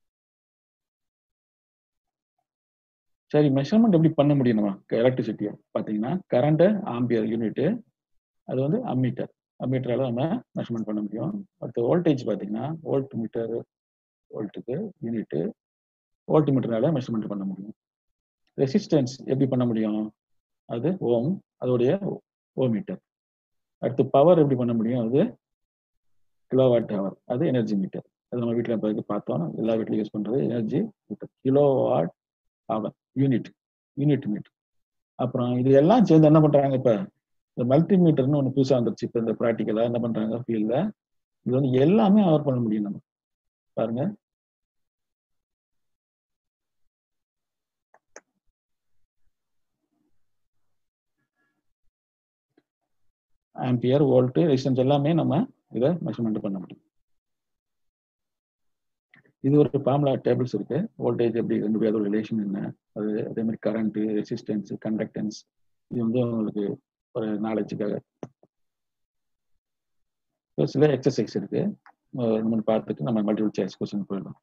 சரி மெஷர்மெண்ட் எப்படி பண்ண முடியும் நம்ம எலக்ட்ரிசிட்டியை பார்த்தீங்கன்னா கரண்ட் ஆம்பியர் யூனிட்டு அது வந்து அம்மீட்டர் அம்மீட்டரால நம்ம மெஷர்மெண்ட் பண்ண முடியும் அடுத்து வோல்டேஜ் பார்த்தீங்கன்னா வோல்ட் மீட்டர் வோல்ட்டுக்கு யூனிட்டு வோல்ட் மீட்டரால மெஷர்மெண்ட் பண்ண முடியும் ரெசிஸ்டன்ஸ் எப்படி பண்ண முடியும் அது ஓம் அதோடைய ஓ மீட்டர் அடுத்து பவர் எப்படி பண்ண முடியும் அது கிலோவாட் ஹவர் அது எனர்ஜி மீட்டர் அது நம்ம வீட்டில் பார்த்தோம் எல்லா வீட்லையும் யூஸ் பண்ணுறது energy meter kilowatt hour unit unit meter அப்புறம் இது எல்லாம் சேர்ந்து என்ன பண்றாங்க இப்ப இந்த மல்டி மீட்டர்னு ஒன்று புதுசாக வந்துருச்சு இப்போ இந்த ப்ராக்டிக்கலா என்ன பண்றாங்க ஃபீல்ட்ல இது வந்து எல்லாமே அவர் பண்ண முடியும் நம்ம பாருங்க ஆம்பியர் வோல்ட் ரெசிஸ்டன்ஸ் எல்லாமே நம்ம இதை மெஷர்மெண்ட் பண்ண முடியும் இது ஒரு ஃபார்முலா டேபிள்ஸ் இருக்கு வோல்டேஜ் எப்படி ரெண்டு பேரோட ரிலேஷன் என்ன அது அதே மாதிரி கரண்ட் ரெசிஸ்டன்ஸ் கண்டக்டன்ஸ் இது வந்து உங்களுக்கு ஒரு நாலேஜுக்காக சில எக்ஸசைஸ் இருக்கு நம்ம பார்த்துட்டு நம்ம மல்டிபிள் சாய்ஸ் கொஸ்டின் போயிடலாம்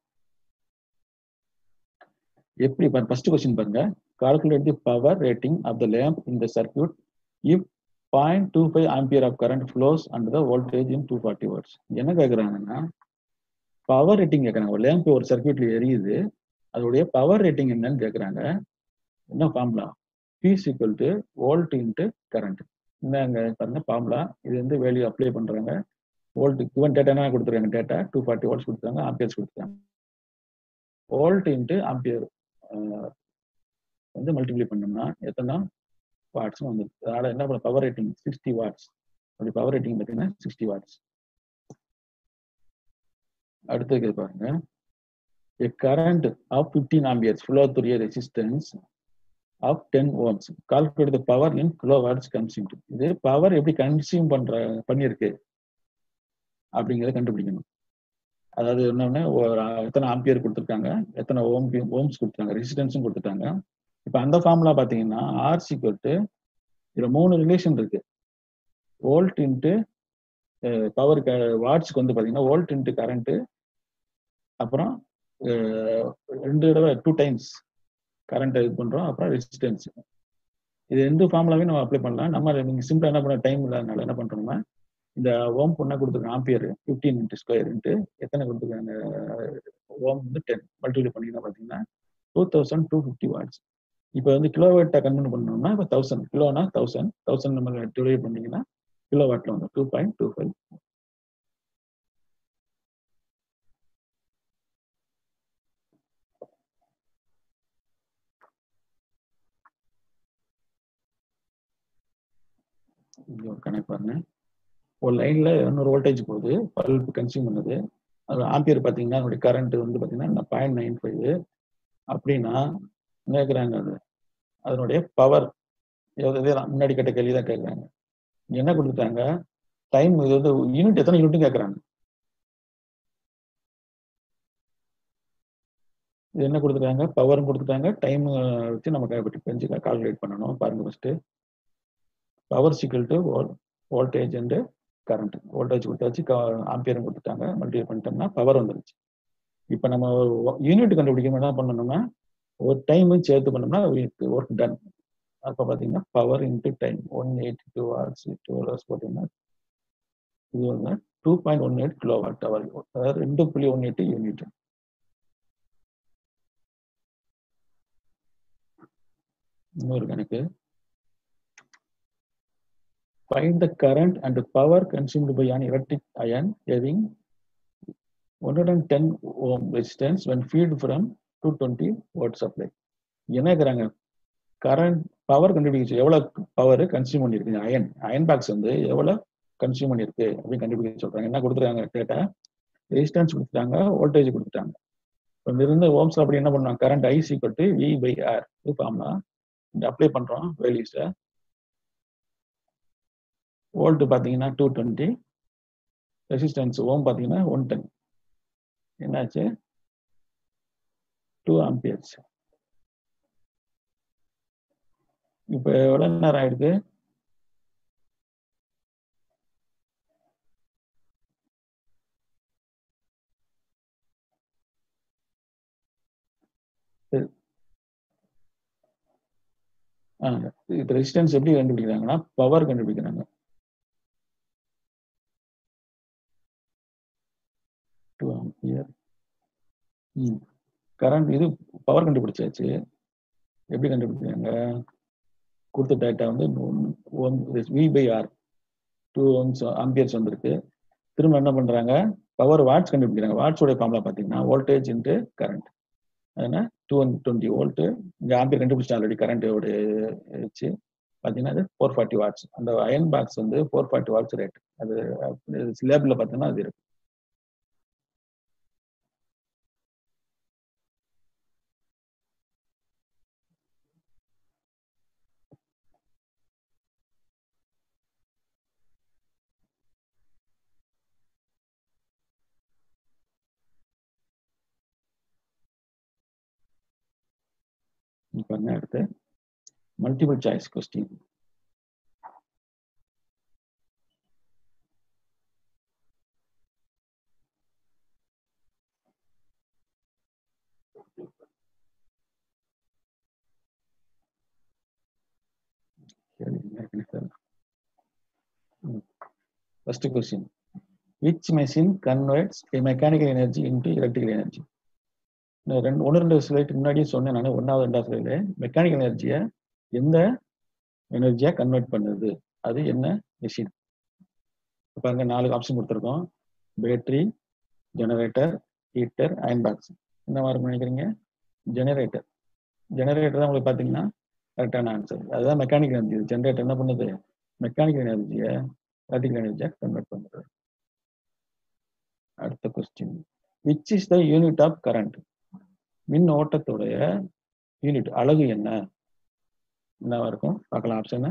எப்படி ஃபர்ஸ்ட் கொஸ்டின் பாருங்க calculate the power rating of the lamp in the circuit if point two five ampere of current flows and the voltage in two forty watts என்ன கேட்குறாங்கன்னா power rating கேட்குறாங்க ஒரு lamp ஒரு சர்க்கியூட்ல எரியுது அதோடைய பவர் ரேட்டிங் என்னன்னு கேட்குறாங்க என்ன formula P equal to volt into current இந்தாங்க பாருங்க ஃபார்முலா இது வந்து வேல்யூ அப்ளை பண்றாங்க வோல்ட் கிவன் டேட்டா என்ன கொடுத்துருக்காங்க டேட்டா டூ ஃபார்ட்டி வோல்ட்ஸ் கொடுத்துருக்காங்க ஆம்பியர்ஸ் கொடுத்துருக்காங்க வோல்ட் இன்ட்டு ஆம்பியர் வந்து மல்டிப்ளை பண்ணோம்னா எத்தனை வாட்ஸ் வந்து அதனால என்ன பண்ண பவர் ரேட்டிங் சிக்ஸ்டி வாட்ஸ் அப்படி பவர் ரேட்டிங் பார்த்தீங்கன்னா சிக்ஸ்டி வாட்ஸ் அடுத்தது பாருங்க a current of 15 amperes flow through a resistance of 10 ohms calculate the power in kilowatts consumed இது பவர் எப்படி கன்சியூம் பண்ற பண்ணியிருக்கு அப்படிங்கறத கண்டுபிடிக்கணும் அதாவது என்னன்னா எத்தனை ஆம்பியர் கொடுத்துருக்காங்க எத்தனை ஓம் ஓம்ஸ் கொடுத்துருக்காங்க ரெசிஸ்டன்ஸும் கொடுத்துட்டாங்க இப்ப அந்த ஃபார்முலா பாத்தீங்கன்னா ஆர் சீக்வல் டு இதுல மூணு ரிலேஷன் இருக்கு வோல்ட் இன்ட்டு பவர் வாட்ஸ்க்கு வந்து பாத்தீங்கன்னா வோல்ட் இன்ட்டு கரண்ட் அப்புறம் அஹ், ரெண்டு தடவை டூ டைம்ஸ் கரண்ட் இது பண்றோம் அப்புறம் ரெசிஸ்டன்ஸ் இது எந்த ஃபார்முலாவே நம்ம அப்ளை பண்ணலாம் நம்ம நீங்க சிம்பிளா என்ன பண்ண டைம் இல்லாதனால என்ன பண்றோம்னா இந்த ஓம் பொண்ணா கொடுத்துருக்க ampere fifteen into square into எத்தனை கொடுத்துருக்காங்க ஓம் வந்து டென் மல்டிப்ளை பண்ணீங்கன்னா பார்த்தீங்கன்னா two thousand two fifty watts இப்போ வந்து கிலோவாட்டை கன்வெர்ட் பண்ணோம்னா இப்போ தௌசண்ட் கிலோனா தௌசண்ட் தௌசண்ட் நம்ம டிவைட் பண்ணீங்கன்னா கிலோ வாட்ல வந்து டூ பாயிண்ட் டூ ஃபைவ் இங்க ஒரு கணக்கு பாருங்க ஒரு லைன்ல இன்னொரு வோல்டேஜ் போகுது பல்ப் கன்சியூம் பண்ணுது அது ஆம்பியர் பார்த்தீங்கன்னா அதனுடைய கரண்ட் வந்து பார்த்தீங்கன்னா பாயிண்ட் நைன் ஃபைவ் அப்படின்னா என்ன கேட்குறாங்க அது அதனுடைய பவர் இதே தான் முன்னாடி கேட்ட கேள்வி தான் கேட்குறாங்க என்ன கொடுத்துட்டாங்க டைம் இது வந்து யூனிட் எத்தனை யூனிட்டும் கேட்குறாங்க இது என்ன கொடுத்துட்டாங்க பவரும் கொடுத்துட்டாங்க டைம் வச்சு நம்ம கொஞ்சம் கால்குலேட் பண்ணணும் பாருங்க first power equal to voltage and current voltage கொடுத்தாச்சு ஆம்பியரும் கொடுத்துட்டாங்க மல்டிப்ளை பண்ணிட்டோம்னா பவர் வந்துருச்சு இப்போ நம்ம யூனிட் கண்டுபிடிக்கணும் என்ன பண்ணணும்னா ஒரு டைமும் சேர்த்து பண்ணோம்னா ஒர்க் டன் அப்போ பார்த்தீங்கன்னா power into time one eighty two hours two hours போட்டிங்கன்னா இது வந்து two point one eight kilowatt hour அதாவது ரெண்டு புள்ளி ஒன் எயிட்டு யூனிட் இன்னொரு கணக்கு find the current and the power consumed by an electric iron having 110 ohm resistance when fed from 220 watt supply என்ன இருக்கிறாங்க கரண்ட் பவர் கண்டுபிடிச்சு எவ்வளவு power consume பண்ணிருக்கு அயன் அயன் பாக்ஸ் வந்து எவ்வளவு கன்சியூம் பண்ணிருக்கு அப்படின்னு கண்டுபிடிக்க சொல்றாங்க என்ன கொடுத்துருக்காங்க கேட்டா ரெசிஸ்டன்ஸ் கொடுத்துட்டாங்க வோல்டேஜ் கொடுத்துட்டாங்க இப்போ இருந்த ஓம்ஸ் அப்படி என்ன பண்ணுவாங்க current I equal to V by R இது ஃபார்ம்னா இந்த அப்ளை பண்றோம் வேல்யூஸை வோல்ட் பார்த்தீங்கன்னா டூ டுவெண்ட்டி ரெசிஸ்டன்ஸ் ஓம் பார்த்தீங்கன்னா ஒன் டென் என்னாச்சு டூ ஆம்பியர்ஸ் இப்போ எவ்வளோ நேரம் ஆயிடுது இப்போ ரெசிஸ்டன்ஸ் எப்படி கண்டுபிடிக்கிறாங்கன்னா பவர் கண்டுபிடிக்கிறாங்க டூ ஆம்பியர் ம் கரண்ட் இது பவர் கண்டுபிடிச்சாச்சு எப்படி கண்டுபிடிச்சாங்க கொடுத்த டேட்டா வந்து one V by R two ones amperes வந்திருக்கு திரும்ப என்ன பண்றாங்க பவர் வாட்ஸ் கண்டுபிடிக்கிறாங்க வாட்ஸோட ஃபார்முலா பார்த்தீங்கன்னா வோல்டேஜ் இன்ட்டு கரண்ட் அதனால் டூ ஒன் டுவெண்ட்டி வோல்ட்டு இங்கே ஆம்பியர் கண்டுபிடிச்சா ஆல்ரெடி கரண்ட்டோட வச்சு பார்த்தீங்கன்னா அது ஃபோர் ஃபார்ட்டி வாட்ஸ் அந்த அயன் பாக்ஸ் வந்து ஃபோர் ஃபார்ட்டி வாட்ஸ் ரேட் அது ஸ்லேபில் பார்த்தீங்கன்னா அது இருக்கு இப்போ என்ன அடுத்து multiple choice question first question which machine converts mechanical energy into electrical energy ரெண்டு ஒன்று ரெண்டு ஸ்லைட் முன்னாடியே சொன்னேன் நான் ஒன்றாவது ரெண்டாவது ஸ்லைட்ல மெக்கானிக்கல் எனர்ஜியை எந்த எனர்ஜியா கன்வெர்ட் பண்ணுது அது என்ன மிஷின் பாருங்க நாலு ஆப்ஷன் கொடுத்துருக்கோம் battery generator heater iron box என்ன மாதிரி நினைக்கிறீங்க ஜெனரேட்டர் ஜெனரேட்டர் தான் உங்களுக்கு பார்த்தீங்கன்னா கரெக்டான ஆன்சர் அதுதான் மெக்கானிக்கல் எனர்ஜி ஜெனரேட்டர் என்ன பண்ணுது மெக்கானிக்கல் எனர்ஜியை எலக்ட்ரிக்கல் எனர்ஜியா கன்வெர்ட் பண்ணுது அடுத்த question which is the unit of current மின் ஓட்டத்துடைய யூனிட் அழகு என்ன என்னவா இருக்கும் பார்க்கலாம் option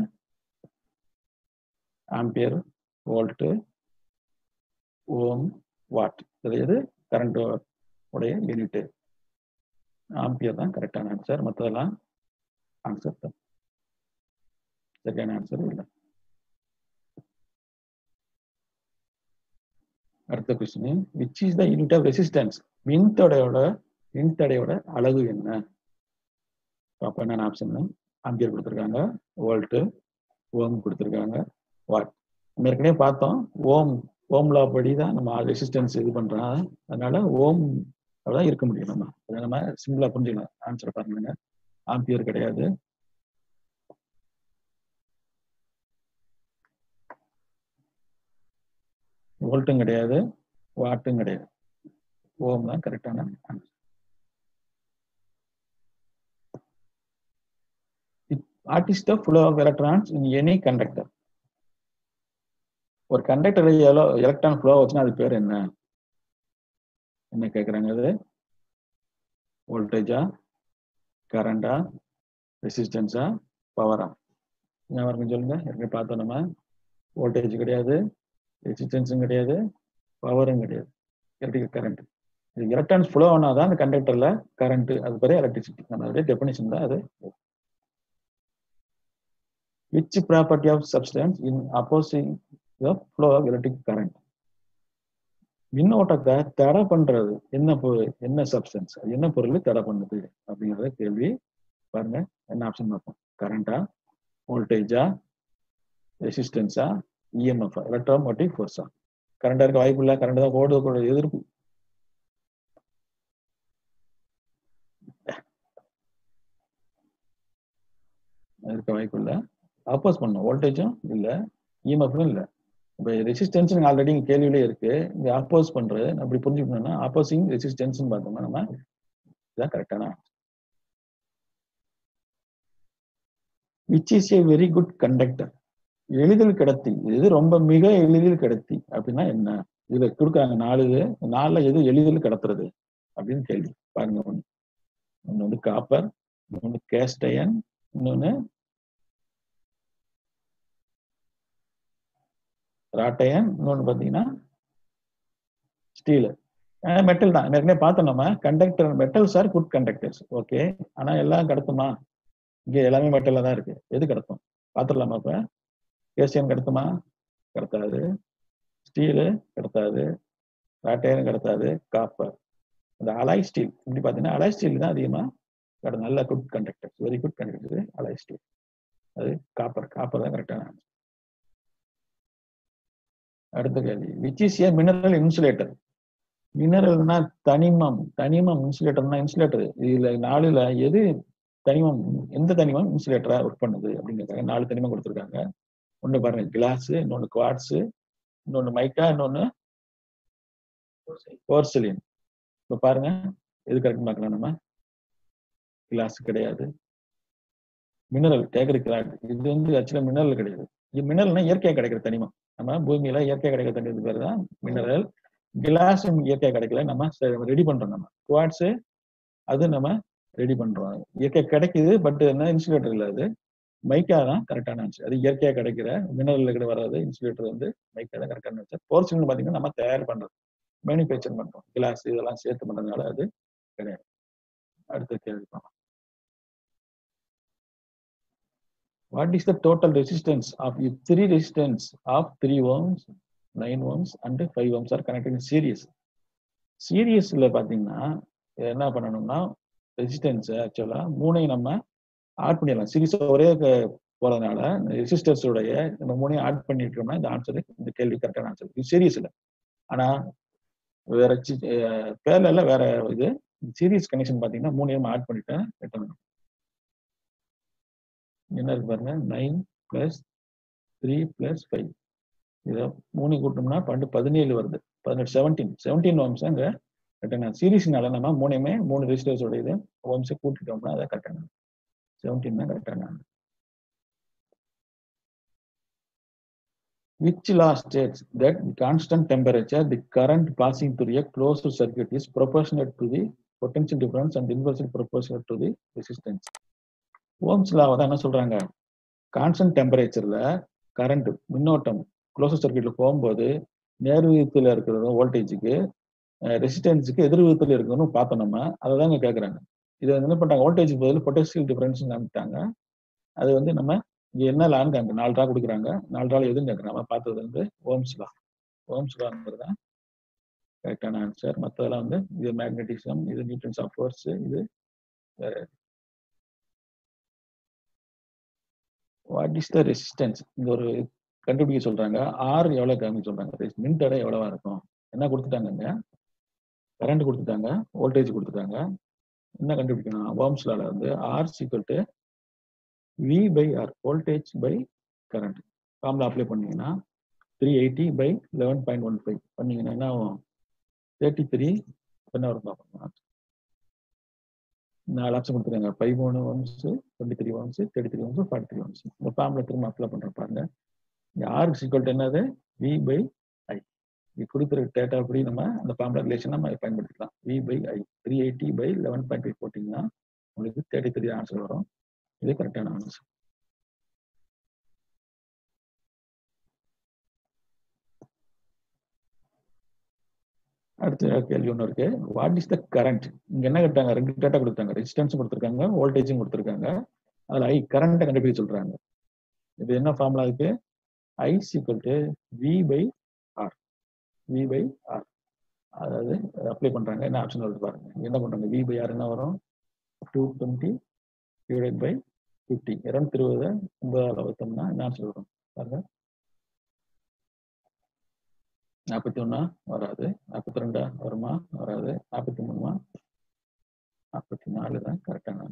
ampere volt ohm watt இது எது கரண்ட் உடைய யூனிட் ஆம்பியர் தான் கரெக்டான ஆன்சர் மற்றதெல்லாம் ஆன்சர் தான் சரியான ஆன்சர் இல்லை அடுத்த question which is the unit of resistance மின்தடையோட மின்தடையோட அளவு என்ன அப்ப என்னென்ன ஆப்ஷன் ஆம்பியர் கொடுத்துருக்காங்க வோல்ட் ஓம் கொடுத்துருக்காங்க வாட் நம்ம ஏற்கனவே பார்த்தோம் ஓம் ஓம் லா படி தான் நம்ம ரெசிஸ்டன்ஸ் இது பண்றோம் அதனால ஓம் தான் இருக்க முடியும் நம்ம அதை நம்ம சிம்பிளா புரிஞ்சுக்கலாம் ஆன்சர் பாருங்க ஆம்பியர் கிடையாது வோல்ட்டும் கிடையாது வாட்டும் கிடையாது ஓம் தான் கரெக்டான answer what is the flow of electrons in any conductor ஒரு கண்டக்டர் எவ்வளோ எலக்ட்ரான் ஃப்ளோ வச்சுன்னா அது பேர் என்ன என்ன கேட்குறாங்க அது வோல்டேஜா கரண்டா ரெசிஸ்டன்ஸா பவரா என்ன வரைக்கும் சொல்லுங்க ஏற்கனவே பார்த்தோம் நம்ம வோல்டேஜ் கிடையாது ரெசிஸ்டன்ஸும் கிடையாது பவரும் கிடையாது எலக்ட்ரிக் கரண்ட் இது எலக்ட்ரான்ஸ் ஃப்ளோ ஆனால் தான் அந்த கண்டக்டர்ல கரண்ட் அது பேர் எலக்ட்ரிசிட்டி நம்ம டெபினிஷன் தான் அது which property of substance in opposing the flow of electric current மின்னோட்டத்தை தடை பண்றது என்ன பொருள் என்ன சப்ஸ்டன்ஸ் என்ன பொருள் தடை பண்ணுது அப்படிங்கறத கேள்வி பாருங்க என்ன ஆப்ஷன் பார்ப்போம் கரண்டா வோல்டேஜா ரெசிஸ்டன்ஸா இஎம்எஃப் எலக்ட்ரோமோட்டிவ் ஃபோர்ஸா கரண்டா இருக்க வாய்ப்பு இல்லை கரண்ட் தான் ஓடுவதோட எதிர்ப்பு இருக்க வாய்ப்பு இல்லை அப்போஸ் பண்ணும் வோல்டேஜும் இல்லை இஎம்எஃப்னும் இல்லை இப்போ ரெசிஸ்டன்ஸ் ஆல்ரெடி இங்கே கேள்வியிலே இருக்கு இங்க அப்போஸ் பண்றது அப்படி புரிஞ்சுக்கணும்னா அப்போசிங் ரெசிஸ்டன்ஸ் பார்த்தோம்னா நம்ம இதான் கரெக்டான which is a very good conductor எளிதில் கடத்தி எது ரொம்ப மிக எளிதில் கடத்தி அப்படின்னா என்ன இதுல கொடுக்குறாங்க நாலு இது நாலுல எது எளிதில் கடத்துறது அப்படின்னு கேள்வி பாருங்க ஒண்ணு ஒண்ணு வந்து காப்பர் இன்னொன்னு கேஸ்டயன் இன்னொன்னு ராட்டையன் இன்னொன்று பார்த்தீங்கன்னா ஸ்டீலு மெட்டல் தான் ஏற்கனவே பார்த்தோம் நம்ம conductor metals are good conductors okay ஆனால் எல்லாம் கடத்துமா இங்கே எல்லாமே மெட்டலில் தான் இருக்கு எது கடத்தும் பார்த்துடலாமா இப்போ ஏசியன் கடத்துமா கடத்தாது ஸ்டீலு கடத்தாது ராட்டையன் கடத்தாது காப்பர் இந்த அலாய் ஸ்டீல் இப்படி பார்த்தீங்கன்னா அலாய் ஸ்டீல் தான் அதிகமாக நல்ல good conductors very good conductor alloy steel அது காப்பர் காப்பர் தான் கரெக்டான ஆன்சர் அடுத்த கேள்வி which is a mineral insulator மினரல்னா தனிமம் தனிமம் இன்சுலேட்டர்னா இன்சுலேட்டர் இதுல நாலுல எது தனிமம் எந்த தனிமம் இன்சுலேட்டரா ஒர்க் பண்ணுது அப்படிங்கிறதுக்காக நாலு தனிமம் கொடுத்துருக்காங்க ஒண்ணு பாருங்க கிளாஸ் இன்னொன்னு குவாட்ஸ் இன்னொன்னு மைக்கா இன்னொன்னு போர்சிலின் இப்ப பாருங்க எது கரெக்ட் பார்க்கலாம் நம்ம கிளாஸ் கிடையாது மினரல் கேக்குறீங்களா இது வந்து ஆக்சுவலா மினரல் கிடையாது இது மினரல்னா இயற்கையா கிடைக்கிற தனிமம் நம்ம பூமியில இயற்கையா கிடைக்கிற தண்ணி பேர் தான் மினரல் கிளாஸ் இயற்கையா கிடைக்கல நம்ம ரெடி பண்றோம் நம்ம குவாட்ஸ் அது நம்ம ரெடி பண்றோம் இயற்கை கிடைக்குது பட் என்ன இன்சுலேட்டர் இல்ல அது மைக்கா தான் கரெக்டான ஆன்சர் அது இயற்கையா கிடைக்கிற மினரல்ல கூட வராது இன்சுலேட்டர் வந்து மைக்கா தான் கரெக்டான ஆன்சர் போர்சிலின் பாத்தீங்கன்னா நம்ம தயார் பண்றது மேனுஃபேக்சர் பண்றோம் கிளாஸ் இதெல்லாம் சேர்த்து பண்றதுனால அது கிடையாது அடுத்த கேள்வி பார்க்கலாம் what is the total resistance of if three resistance of 3 ohms 9 ohms and 5 ohms are connected in series சீரியஸ்ல பாத்தீங்கன்னா என்ன பண்ணணும்னா ரெசிஸ்டன்ஸ் ஆக்சுவலா மூணையும் நம்ம ஆட் பண்ணிடலாம் சீரியஸ் ஒரே போறதுனால ரெசிஸ்டன்ஸ் உடைய நம்ம மூணையும் ஆட் பண்ணிட்டோம்னா இந்த ஆன்சர் இந்த கேள்வி கரெக்டான ஆன்சர் இது சீரியஸ்ல ஆனா வேற பேர்ல வேற இது சீரியஸ் கனெக்ஷன் பாத்தீங்கன்னா மூணையும் ஆட் பண்ணிட்டேன் ரிட்டர்ன் என்ன இருக்கு பாருங்க nine plus three plus five இதை மூணு கூட்டோம்னா பன்னெண்டு பதினேழு வருது பதினெட்டு செவன்டீன் செவன்டீன் ஓம்ஸ் அங்க கரெக்டான சீரீஸ்னால நம்ம மூணுமே மூணு ரெஜிஸ்டர்ஸோட இது ஓம்ஸை கூட்டிட்டோம்னா அதை கரெக்டான செவன்டீன் தான் கரெக்டான which law states that the constant temperature the current passing through a closed circuit is proportionate to the potential difference and inversely proportional to the resistance Ohm's லாவை தான் என்ன சொல்றாங்க கான்ஸ்டன்ட் டெம்பரேச்சர்ல கரண்ட் மின்னோட்டம் க்ளோஸ் சர்க்கியூட்ல போகும்போது நேர் விகிதத்தில் இருக்கிறது வோல்டேஜுக்கு ரெசிஸ்டன்ஸுக்கு எதிர் விகிதத்தில் இருக்கணும்னு பார்த்தோம் நம்ம அதை தாங்க கேட்குறாங்க இதை என்ன பண்றாங்க வோல்டேஜ் பதில் பொட்டன்சியல் டிஃபரன்ஸ் காமிட்டாங்க அது வந்து நம்ம இங்க என்ன லான்னு காங்க நாலு ரூபா கொடுக்குறாங்க நாலு ரூபா எதுவும் கேட்குறாங்க நம்ம பார்த்தது வந்து ஓம்ஸ் லா ஓம்ஸ் லாங்கிறது தான் கரெக்டான ஆன்சர் மற்றதெல்லாம் வந்து இது மேக்னட்டிசம் இது நியூட்டன்ஸ் ஆஃப் ஃபோர்ஸ் இது வாட் இஸ் த ரெசிஸ்டன்ஸ் இந்த ஒரு கண்டுபிடிக்க சொல்றாங்க ஆர் எவ்வளவு காமிக்க சொல்றாங்க மின்தடை எவ்வளவா இருக்கும் என்ன கொடுத்துட்டாங்கங்க கரண்ட் கொடுத்துட்டாங்க வோல்டேஜ் கொடுத்துட்டாங்க என்ன கண்டுபிடிக்கணும் ஓம்ஸ்லால வந்து R equal to V by R voltage by current formula apply பண்ணீங்கன்னா three eighty by eleven point one five பண்ணீங்கன்னா என்ன ஆகும் தேர்ட்டி த்ரீ என்ன வரும் பார்ப்போம் நாலு ஆப்ஷன் கொடுத்துருக்காங்க ஃபைவ் மூணு ones twenty three ones thirty three ones forty three ones இந்த ஃபார்முலா திரும்ப அப்ளை பண்ற பாருங்க இங்க ஆருக்கு சீக்வல் என்னது வி பை ஐ இது கொடுக்குற டேட்டா அப்படி நம்ம அந்த ஃபார்முலா ரிலேஷன் நம்ம பயன்படுத்திக்கலாம் V by I three eighty by eleven point five போட்டிங்கன்னா உங்களுக்கு தேர்ட்டி த்ரீ ஆன்சர் வரும் இது கரெக்டான ஆன்சர் அடுத்த கேள்வி ஒன்று இருக்கு வாட் இஸ் த கரண்ட் இங்க என்ன கேட்டாங்க ரெண்டு டேட்டா கொடுத்தாங்க ரெசிஸ்டன்ஸும் கொடுத்துருக்காங்க வோல்டேஜும் கொடுத்துருக்காங்க அதுல ஐ கரண்ட்டை கண்டுபிடிக்க சொல்றாங்க இது என்ன ஃபார்முலா இருக்கு I equal to V by R V by R அதாவது அப்ளை பண்றாங்க என்ன ஆப்ஷன் வருது பாருங்க என்ன பண்றாங்க வி பை ஆர் என்ன வரும் two twenty divide by fifty இருநூத்தி இருபது ஒன்பதால் வைத்தோம்னா என்ன ஆன்சர் வரும் பாருங்க நாற்பத்தி ஒன்னா வராது நாற்பத்தி ரெண்டா வருமா வராது நாற்பத்தி மூணுமா நாற்பத்தி நாலு தான் கரெக்டான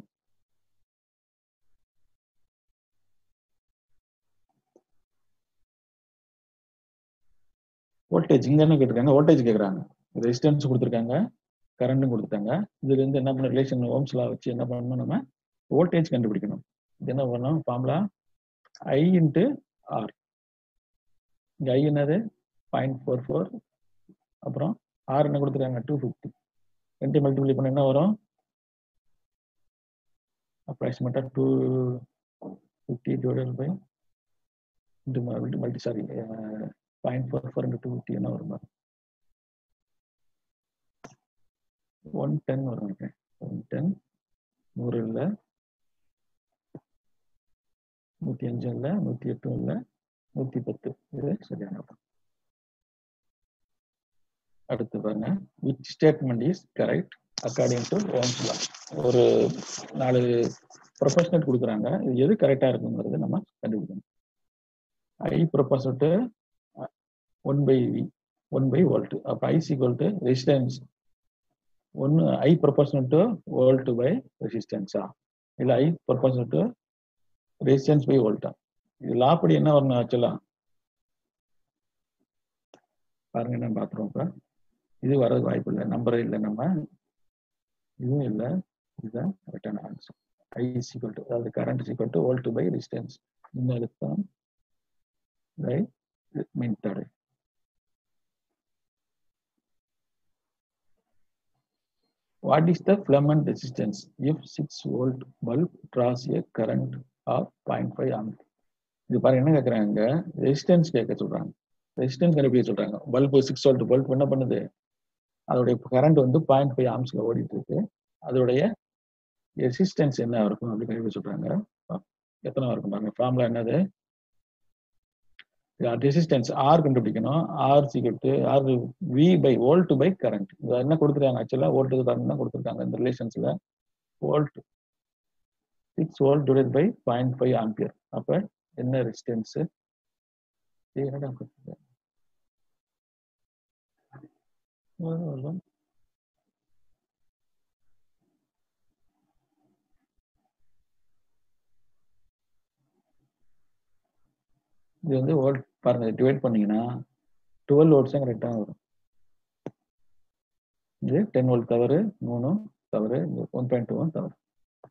வோல்டேஜ் இங்க என்ன கேட்டிருக்காங்க வோல்டேஜ் கேக்குறாங்க ரெசிஸ்டன்ஸ் கொடுத்துருக்காங்க கரண்ட்டும் கொடுத்துட்டாங்க இதுல இருந்து என்ன பண்ண ரிலேஷன் ஓம்ஸ்லா வச்சு என்ன பண்ணணும் நம்ம வோல்டேஜ் கண்டுபிடிக்கணும் இது என்ன பண்ணணும் ஃபார்முலா ஐ இன்ட்டு ஆர் இங்க ஐ என்னது பாயிண்ட் ஃபோர் ஃபோர் அப்புறம் ஆர் என்ன கொடுத்துருக்காங்க டூ ஃபிஃப்டி ரெண்டு மல்டிப்ளை பண்ண என்ன வரும் அப்ராக்சிமேட்டா two fifty divided by into multi sorry point four four into two fifty என்ன வரும் ஒன் டென் வரும் நினைக்கிறேன் ஒன் டென் நூறு இல்லை நூற்றி அஞ்சு இல்லை நூற்றி எட்டும் இல்லை நூற்றி பத்து இது சரியான அடுத்து பாருங்க which statement is correct according to Ohm's law ஒரு நாலு ப்ரொபோஷனல் கொடுக்குறாங்க இது எது கரெக்டா இருக்குங்கிறது நம்ம கண்டுபிடிக்கணும் I proposal to one by V one by volt அப்போ ஐ சீக்வல் டு ரெசிஸ்டன்ஸ் ஒன்று I proportional to volt by ரெசிஸ்டன்ஸா இல்லை I proportional to resistance by வோல்ட்டா இது லா படி என்ன வரணும் ஆக்சுவலா பாருங்க என்னன்னு பாத்துருவோம் இப்ப இது வரது வாய்ப்பு இல்லை நம்பரே இல்லை நம்ம இதுவும் இல்லை இதுதான் கரெக்டான ஆன்சர் ஐ சீக்வல் டு அதாவது current equal to volt by distance மின்னழுத்தம் பை மின்தடை What is the Fleming resistance if 6 volt bulb draws a current of 0.5 amp? இது பாருங்க என்ன கேட்குறாங்க ரெசிஸ்டன்ஸ் கேட்க சொல்றாங்க ரெசிஸ்டன்ஸ் கண்டுபிடிக்க சொல்றாங்க பல்பு சிக்ஸ் வோல்ட் பல்ப் என்ன பண்ணுது அதோடைய கரண்ட் வந்து பாயிண்ட் ஃபைவ் ஆம்ஸ்ல ஓடிட்டு இருக்கு அதோடைய ரெசிஸ்டன்ஸ் என்ன இருக்கும் அப்படின்னு கண்டுபிடிக்க சொல்றாங்க எத்தனை இருக்கும் பாருங்க ஃபார்முலா என்னது ரெசிஸ்டன்ஸ் ஆர் கண்டுபிடிக்கணும் ஆர் சீக்கிட்டு R V by volt by current இது என்ன கொடுத்துருக்காங்க ஆக்சுவலா வோல்ட் கரண்ட் தான் கொடுத்துருக்காங்க இந்த ரிலேஷன்ஸ்ல volt six volt divide by point five ampere அப்ப என்ன ரெசிஸ்டன்ஸ் என்னடா இது வந்து வோல்ட் பாருங்க டிவைட் பண்ணீங்கன்னா டுவெல் வோல்ட்ஸ் தான் கரெக்டாக வரும் இது டென் வோல்ட் தவறு மூணு தவறு ஒன் பாயிண்ட் டூ ஒன் தவறு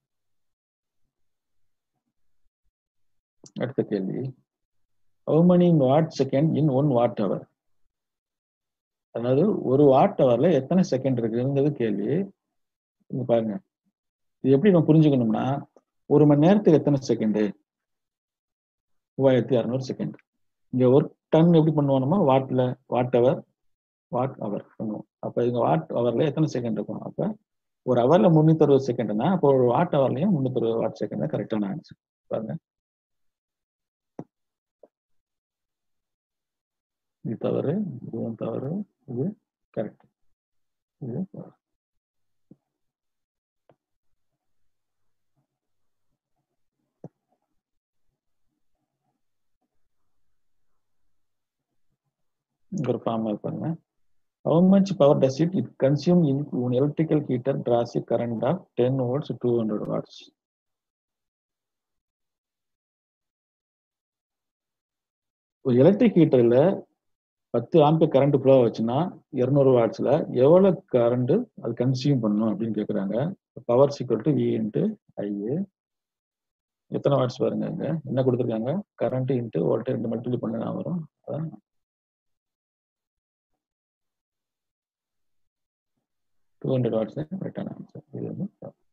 அடுத்த கேள்வி how many watt second in one watt hour அதாவது ஒரு வாட் ஹவர்ல எத்தனை செகண்ட் இருக்குங்கிறது கேள்வி இங்க பாருங்க இது எப்படி நம்ம புரிஞ்சுக்கணும்னா ஒரு மணி நேரத்துக்கு எத்தனை செகண்டு மூவாயிரத்தி அறுநூறு செகண்ட் இங்க ஒர்க் டன் எப்படி பண்ணுவோம் நம்ம வாட்ல வாட் ஹவர் வாட் ஹவர் பண்ணுவோம் அப்ப இங்க வாட் ஹவர்ல எத்தனை செகண்ட் இருக்கும் அப்ப ஒரு ஹவர்ல முன்னூத்தி அறுபது செகண்ட்னா அப்போ ஒரு வாட் ஹவர்லயும் முன்னூத்தி அறுபது வாட் செகண்ட் தான் கரெக்டான ஆன்சர் பாருங்க இது தவறு இதுவும் தவறு இது கரெக்ட் இது இங்க ஒரு ஃபார்ம் பாருங்க how much power does it, it consume in an electrical heater draws a current of 10 volts to 200 watts ஒரு எலக்ட்ரிக் ஹீட்டர்ல பத்து ஆம்பியர் கரண்ட் ஃப்ளோ வச்சுன்னா இருநூறு வாட்ஸ்ல எவ்வளவு கரண்ட் அது கன்சியூம் பண்ணும் அப்படின்னு கேக்குறாங்க power equal to V into I எத்தனை வாட்ஸ் பாருங்க இங்க என்ன கொடுத்துருக்காங்க கரண்ட் இன்ட்டு வோல்டேஜ் ரெண்டு மல்டிப்ளை பண்ணா வரும் அதான் டூ ஹண்ட்ரட் வாட்ஸ் கரெக்டான ஆன்சர் இது வந்து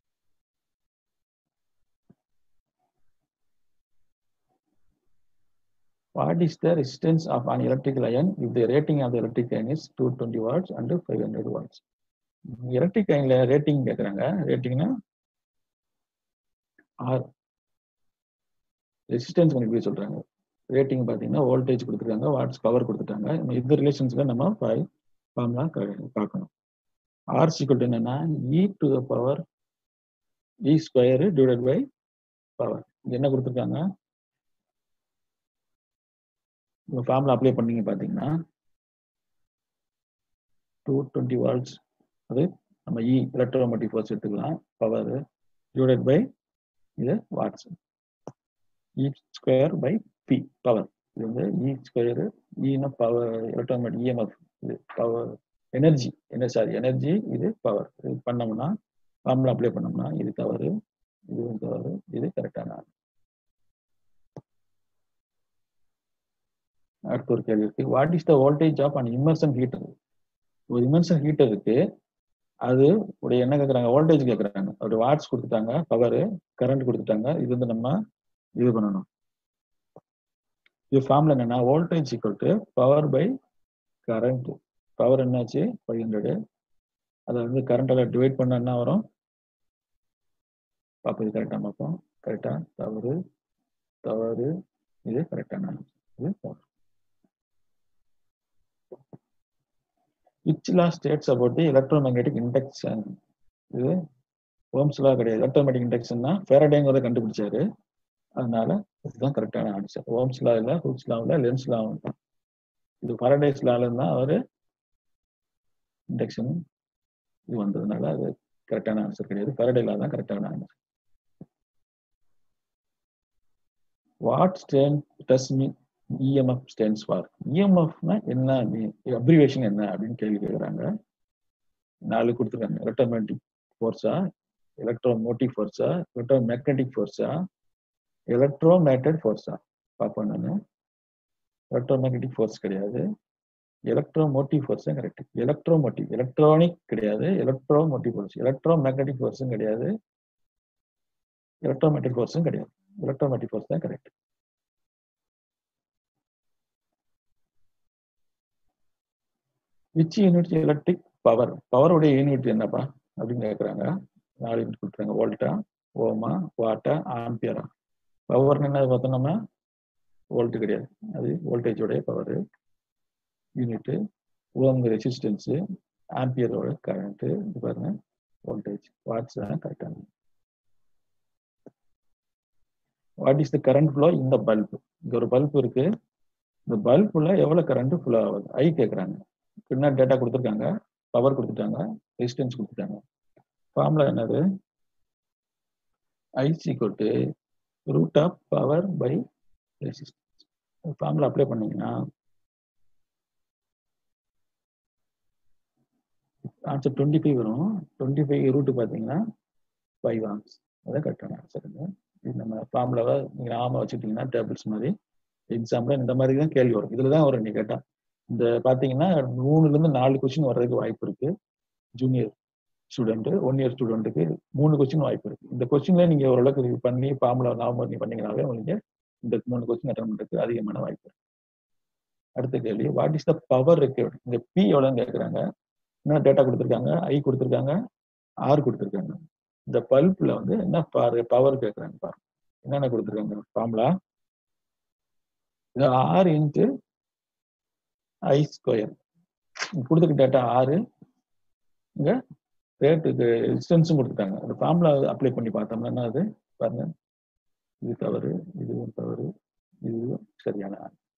What is the resistance of an electrical iron if the rating of the electric iron is 220 watts and 500 watts? Electric அயன்ல ரேட்டிங் கேக்குறாங்க ரேட்டிங்னா ஆர் ரெசிஸ்டன்ஸ் கண்டுபிடி சொல்றாங்க ரேட்டிங் பாத்தீங்கன்னா வோல்டேஜ் கொடுத்துருக்காங்க வாட்ஸ் பவர் கொடுத்துட்டாங்க இந்த ரிலேஷன்ஸ்ல நம்ம ஃபார்ம்லாம் பார்க்கணும் ஆர் சீக்வல் என்னன்னா E to the power E square divide by power என்ன கொடுத்துருக்காங்க இந்த ஃபார்முலா அப்ளை பண்ணீங்க பார்த்தீங்கன்னா டூ டுவெண்ட்டி வால்ட்ஸ் அது நம்ம இ எலக்ட்ரோமேட்டிக் ஃபோர்ஸ் எடுத்துக்கலாம் பவர் டிவைடட் பை இது watts E square by P power இது வந்து இ ஸ்கொயர் இனா பவர் எலக்ட்ரோமேட்டிக் இஎம்எஃப் இது பவர் எனர்ஜி என்ன சாரி எனர்ஜி இது பவர் இது பண்ணோம்னா ஃபார்முலா அப்ளை பண்ணோம்னா இது தவறு இதுவும் தவறு இது கரெக்டான அடுத்த ஒரு கேள்வி இருக்கு what is the voltage of an immersion heater ஒரு இமர்சன் ஹீட்டர் இருக்கு அது உடைய என்ன கேட்குறாங்க வோல்டேஜ் கேட்குறாங்க ஒரு வாட்ஸ் கொடுத்துட்டாங்க பவர் கரண்ட் கொடுத்துட்டாங்க இது வந்து நம்ம இது பண்ணணும் இது ஃபார்ம்ல என்னன்னா voltage equal to power by current power என்னாச்சு ஃபைவ் ஹண்ட்ரடு அதை வந்து கரண்டால டிவைட் பண்ண என்ன வரும் பார்ப்போம் இது கரெக்டாக பார்ப்போம் கரெக்டா தவறு தவறு இது கரெக்டான இது தவறு which law states about the electromagnetic induction இது ஓம்ஸ் லா கிடையாது எலக்ட்ரோமேட்டிக் இண்டக்ஷன்னா ஃபேரடேங்கிறத கண்டுபிடிச்சாரு அதனால இதுதான் கரெக்டான ஆன்சர் ஓம்ஸ் லா இல்ல ஹூக்ஸ் லா இல்ல லென்ஸ் லா இது ஃபரடேஸ் லால தான் அவரு இண்டக்ஷன் இது வந்ததுனால அது கரெக்டான ஆன்சர் கிடையாது ஃபரடே லா தான் கரெக்டான answer what stand does mean EMF stands for இஎம்எஃப்னா என்ன அப்ரிவேஷன் என்ன அப்படின்னு கேள்வி கேட்குறாங்க நாலு கொடுத்துருக்காங்க எலக்ட்ரோமேட்டிக் ஃபோர்ஸா எலக்ட்ரோ மோட்டிவ் ஃபோர்ஸா எலக்ட்ரோ மேக்னெட்டிக் ஃபோர்ஸா எலக்ட்ரோ மேட்டட் ஃபோர்ஸா பார்ப்போம் நான் எலக்ட்ரோ மேக்னெட்டிக் ஃபோர்ஸ் கிடையாது எலக்ட்ரோ மோட்டிவ் ஃபோர்ஸ் தான் கரெக்ட் எலக்ட்ரோ மோட்டிவ் எலக்ட்ரானிக் கிடையாது electromotive force electromagnetic ஃபோர்ஸும் கிடையாது எலக்ட்ரோமேட்டிக் ஃபோர்ஸும் கிடையாது எலக்ட்ரோமேட்டிக் ஃபோர்ஸ் தான் correct which unit electric power பவருடைய யூனிட் என்னப்பா அப்படின்னு கேட்குறாங்க நாலு யூனிட் கொடுத்துறாங்க வோல்ட்டா ஓமா வாட்டா ஆம்பியரா பவர்னு என்ன பார்த்தோம்னா வோல்ட் கிடையாது அது வோல்டேஜோடைய பவர் யூனிட்டு ஓம்ங்க ரெசிஸ்டன்ஸு ஆம்பியரோட கரண்ட்டு இது பாருங்க வோல்டேஜ் வாட்ஸ் தான் கரெக்டான what is the current flow இந்த பல்ப் இங்க ஒரு பல்ப் இருக்கு இந்த பல்புல எவ்வளவு கரண்ட் ஃப்ளோ ஆகுது ஐ கேட்குறாங்க என்ன டேட்டா கொடுத்துருக்காங்க பவர் கொடுத்துட்டாங்க ரெசிஸ்டன்ஸ் கொடுத்துட்டாங்க ஃபார்முலா என்னது I equal root of power by resistance formula apply பண்ணீங்கன்னா ஆன்சர் டுவெண்ட்டி ஃபைவ் வரும் டுவெண்ட்டி ஃபைவ் ரூட்டு பார்த்தீங்கன்னா ஃபைவ் ஆன்ஸ் அதான் கரெக்டான ஆன்சருங்க இது நம்ம ஃபார்முலாவை நீங்கள் நாம வச்சுக்கிட்டீங்கன்னா டேபிள்ஸ் மாதிரி எக்ஸாம்பிள் இந்த மாதிரி தான் கேள்வி வரும் இதில் தான் வரும் நீ கேட்டால் இந்த பார்த்தீங்கன்னா மூணுலேருந்து நாலு கொஸ்டின் வர்றதுக்கு வாய்ப்பு இருக்கு ஜூனியர் ஸ்டூடெண்ட் ஒன் இயர் ஸ்டூடெண்ட்டுக்கு மூணு கொஸ்டின் வாய்ப்பு இருக்கு இந்த கொஸ்டின்ல நீங்க ஓரளவுக்கு இது பண்ணி ஃபார்முலா ஞாபகம் பண்ணி பண்ணீங்கனாவே உங்களுக்கு இந்த மூணு கொஸ்டின் அட்டன் பண்ணுறதுக்கு அதிகமான வாய்ப்பு இருக்கு அடுத்த கேள்வி what is the power required இந்த பி எவ்வளோன்னு கேட்குறாங்க என்ன டேட்டா கொடுத்துருக்காங்க ஐ கொடுத்துருக்காங்க ஆர் கொடுத்துருக்காங்க இந்த பல்ப்ல வந்து என்ன பாரு பவர் கேட்குறாங்க பாருங்க என்னென்ன கொடுத்துருக்காங்க ஃபார்முலா இது ஆறு இன்ட்டு ஐ ஸ்கொயர் கொடுத்துருக்க டேட்டா ஆறு இங்க ரேட்டுக்கு ரெசிஸ்டன்ஸும் கொடுத்துட்டாங்க அந்த ஃபார்முலா அப்ளை பண்ணி பார்த்தோம்னா என்ன அது பாருங்க இது தவறு இதுவும் தவறு இதுவும் சரியான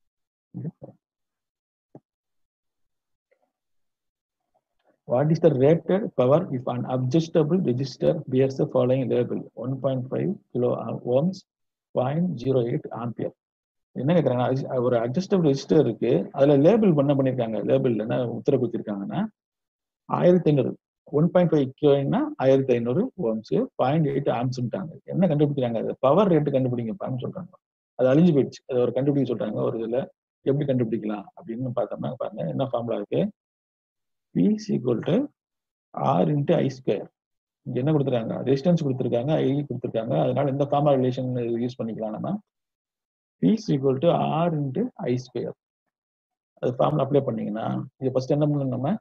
What is the rated power if an adjustable resistor bears the following label 1.5 kilo ohms 0.08 ampere என்ன கேக்குறாங்க அது- ஒரு அட்ஜஸ்டபிள் ரெஜிஸ்டர் இருக்கு அதுல லேபிள் பண்ண பண்ணிருக்காங்க லேபிள் என்ன உத்தர குத்திருக்காங்கன்னா ஆயிரத்தி ஐநூறு ஒன் பாயிண்ட் ஃபைவ் கிலோனா ஆயிரத்தி ஐநூறு ஓம்ஸ் பாயிண்ட் எயிட் ஆம்ஸ்ட்டாங்க என்ன கண்டுபிடிக்கிறாங்க அது பவர் ரேட்டு கண்டுபிடிங்கப்பான்னு சொல்றாங்க அது அழிஞ்சு போயிடுச்சு அது ஒரு கண்டுபிடிக்க சொல்றாங்க ஒரு இதுல எப்படி கண்டுபிடிக்கலாம் அப்படின்னு பார்த்தோம்னா பாருங்க என்ன ஃபார்முலா இருக்கு P equal to R into I square இங்க என்ன கொடுத்துருக்காங்க ரெசிஸ்டன்ஸ் கொடுத்துருக்காங்க ஐ கொடுத்துருக்காங்க அதனால இந்த ஃபார்முலா ரிலேஷன் யூஸ் பண்ணிக்கலாம் நம்ம P equal to R into I square அது ஃபார்முலா அப்ளை பண்ணீங்கன்னா இது ஃபர்ஸ்ட் என்ன பண்ணணும் நம்ம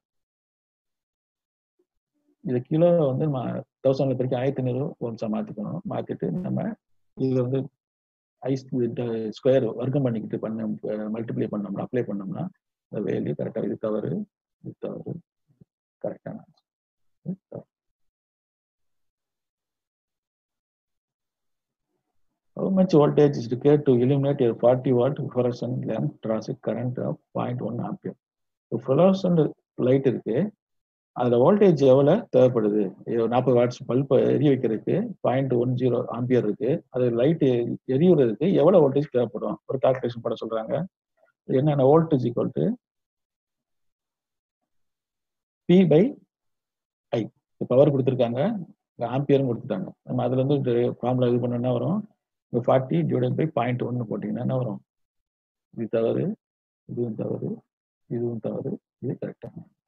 இது கிலோ வந்து நம்ம தௌசண்ட்ல பெருக்கி ஆயிரத்தி ஐநூறு ஓம்ஸா மாத்திக்கணும் மாத்திட்டு நம்ம இதுல வந்து ஐ ஸ்கொயர் வர்க்கம் பண்ணிக்கிட்டு பண்ண மல்டிப்ளை பண்ணோம்னா அப்ளை பண்ணோம்னா இந்த வேல்யூ கரெக்டா இது தவறு இது தவறு கரெக்டான How much voltage is required to illuminate a 40 watt fluorescent lamp draws a current of 0.1 ampere? இப்போ fluorescent லைட் இருக்கு அதுல வோல்டேஜ் எவ்வளவு தேவைப்படுது நாற்பது வாட்ஸ் பல்ப் எரிய வைக்கிறதுக்கு பாயிண்ட் ஒன் ஜீரோ ஆம்பியர் இருக்கு அது லைட் எரியுறதுக்கு எவ்வளவு வோல்டேஜ் தேவைப்படும் ஒரு கால்குலேஷன் பண்ண சொல்றாங்க என்னென்ன voltage equal to P by I power கொடுத்துருக்காங்க ஆம்பியரும் கொடுத்துட்டாங்க நம்ம அதுல இருந்து ஃபார்முலா இது பண்ணா வரும் இப்போ ஃபார்ட்டி டிவைட் பை பாயிண்ட் ஒன்னு போட்டிங்கன்னா என்ன வரும் இது தவறு இதுவும் தவறு இதுவும் தவறு இது கரெக்டாக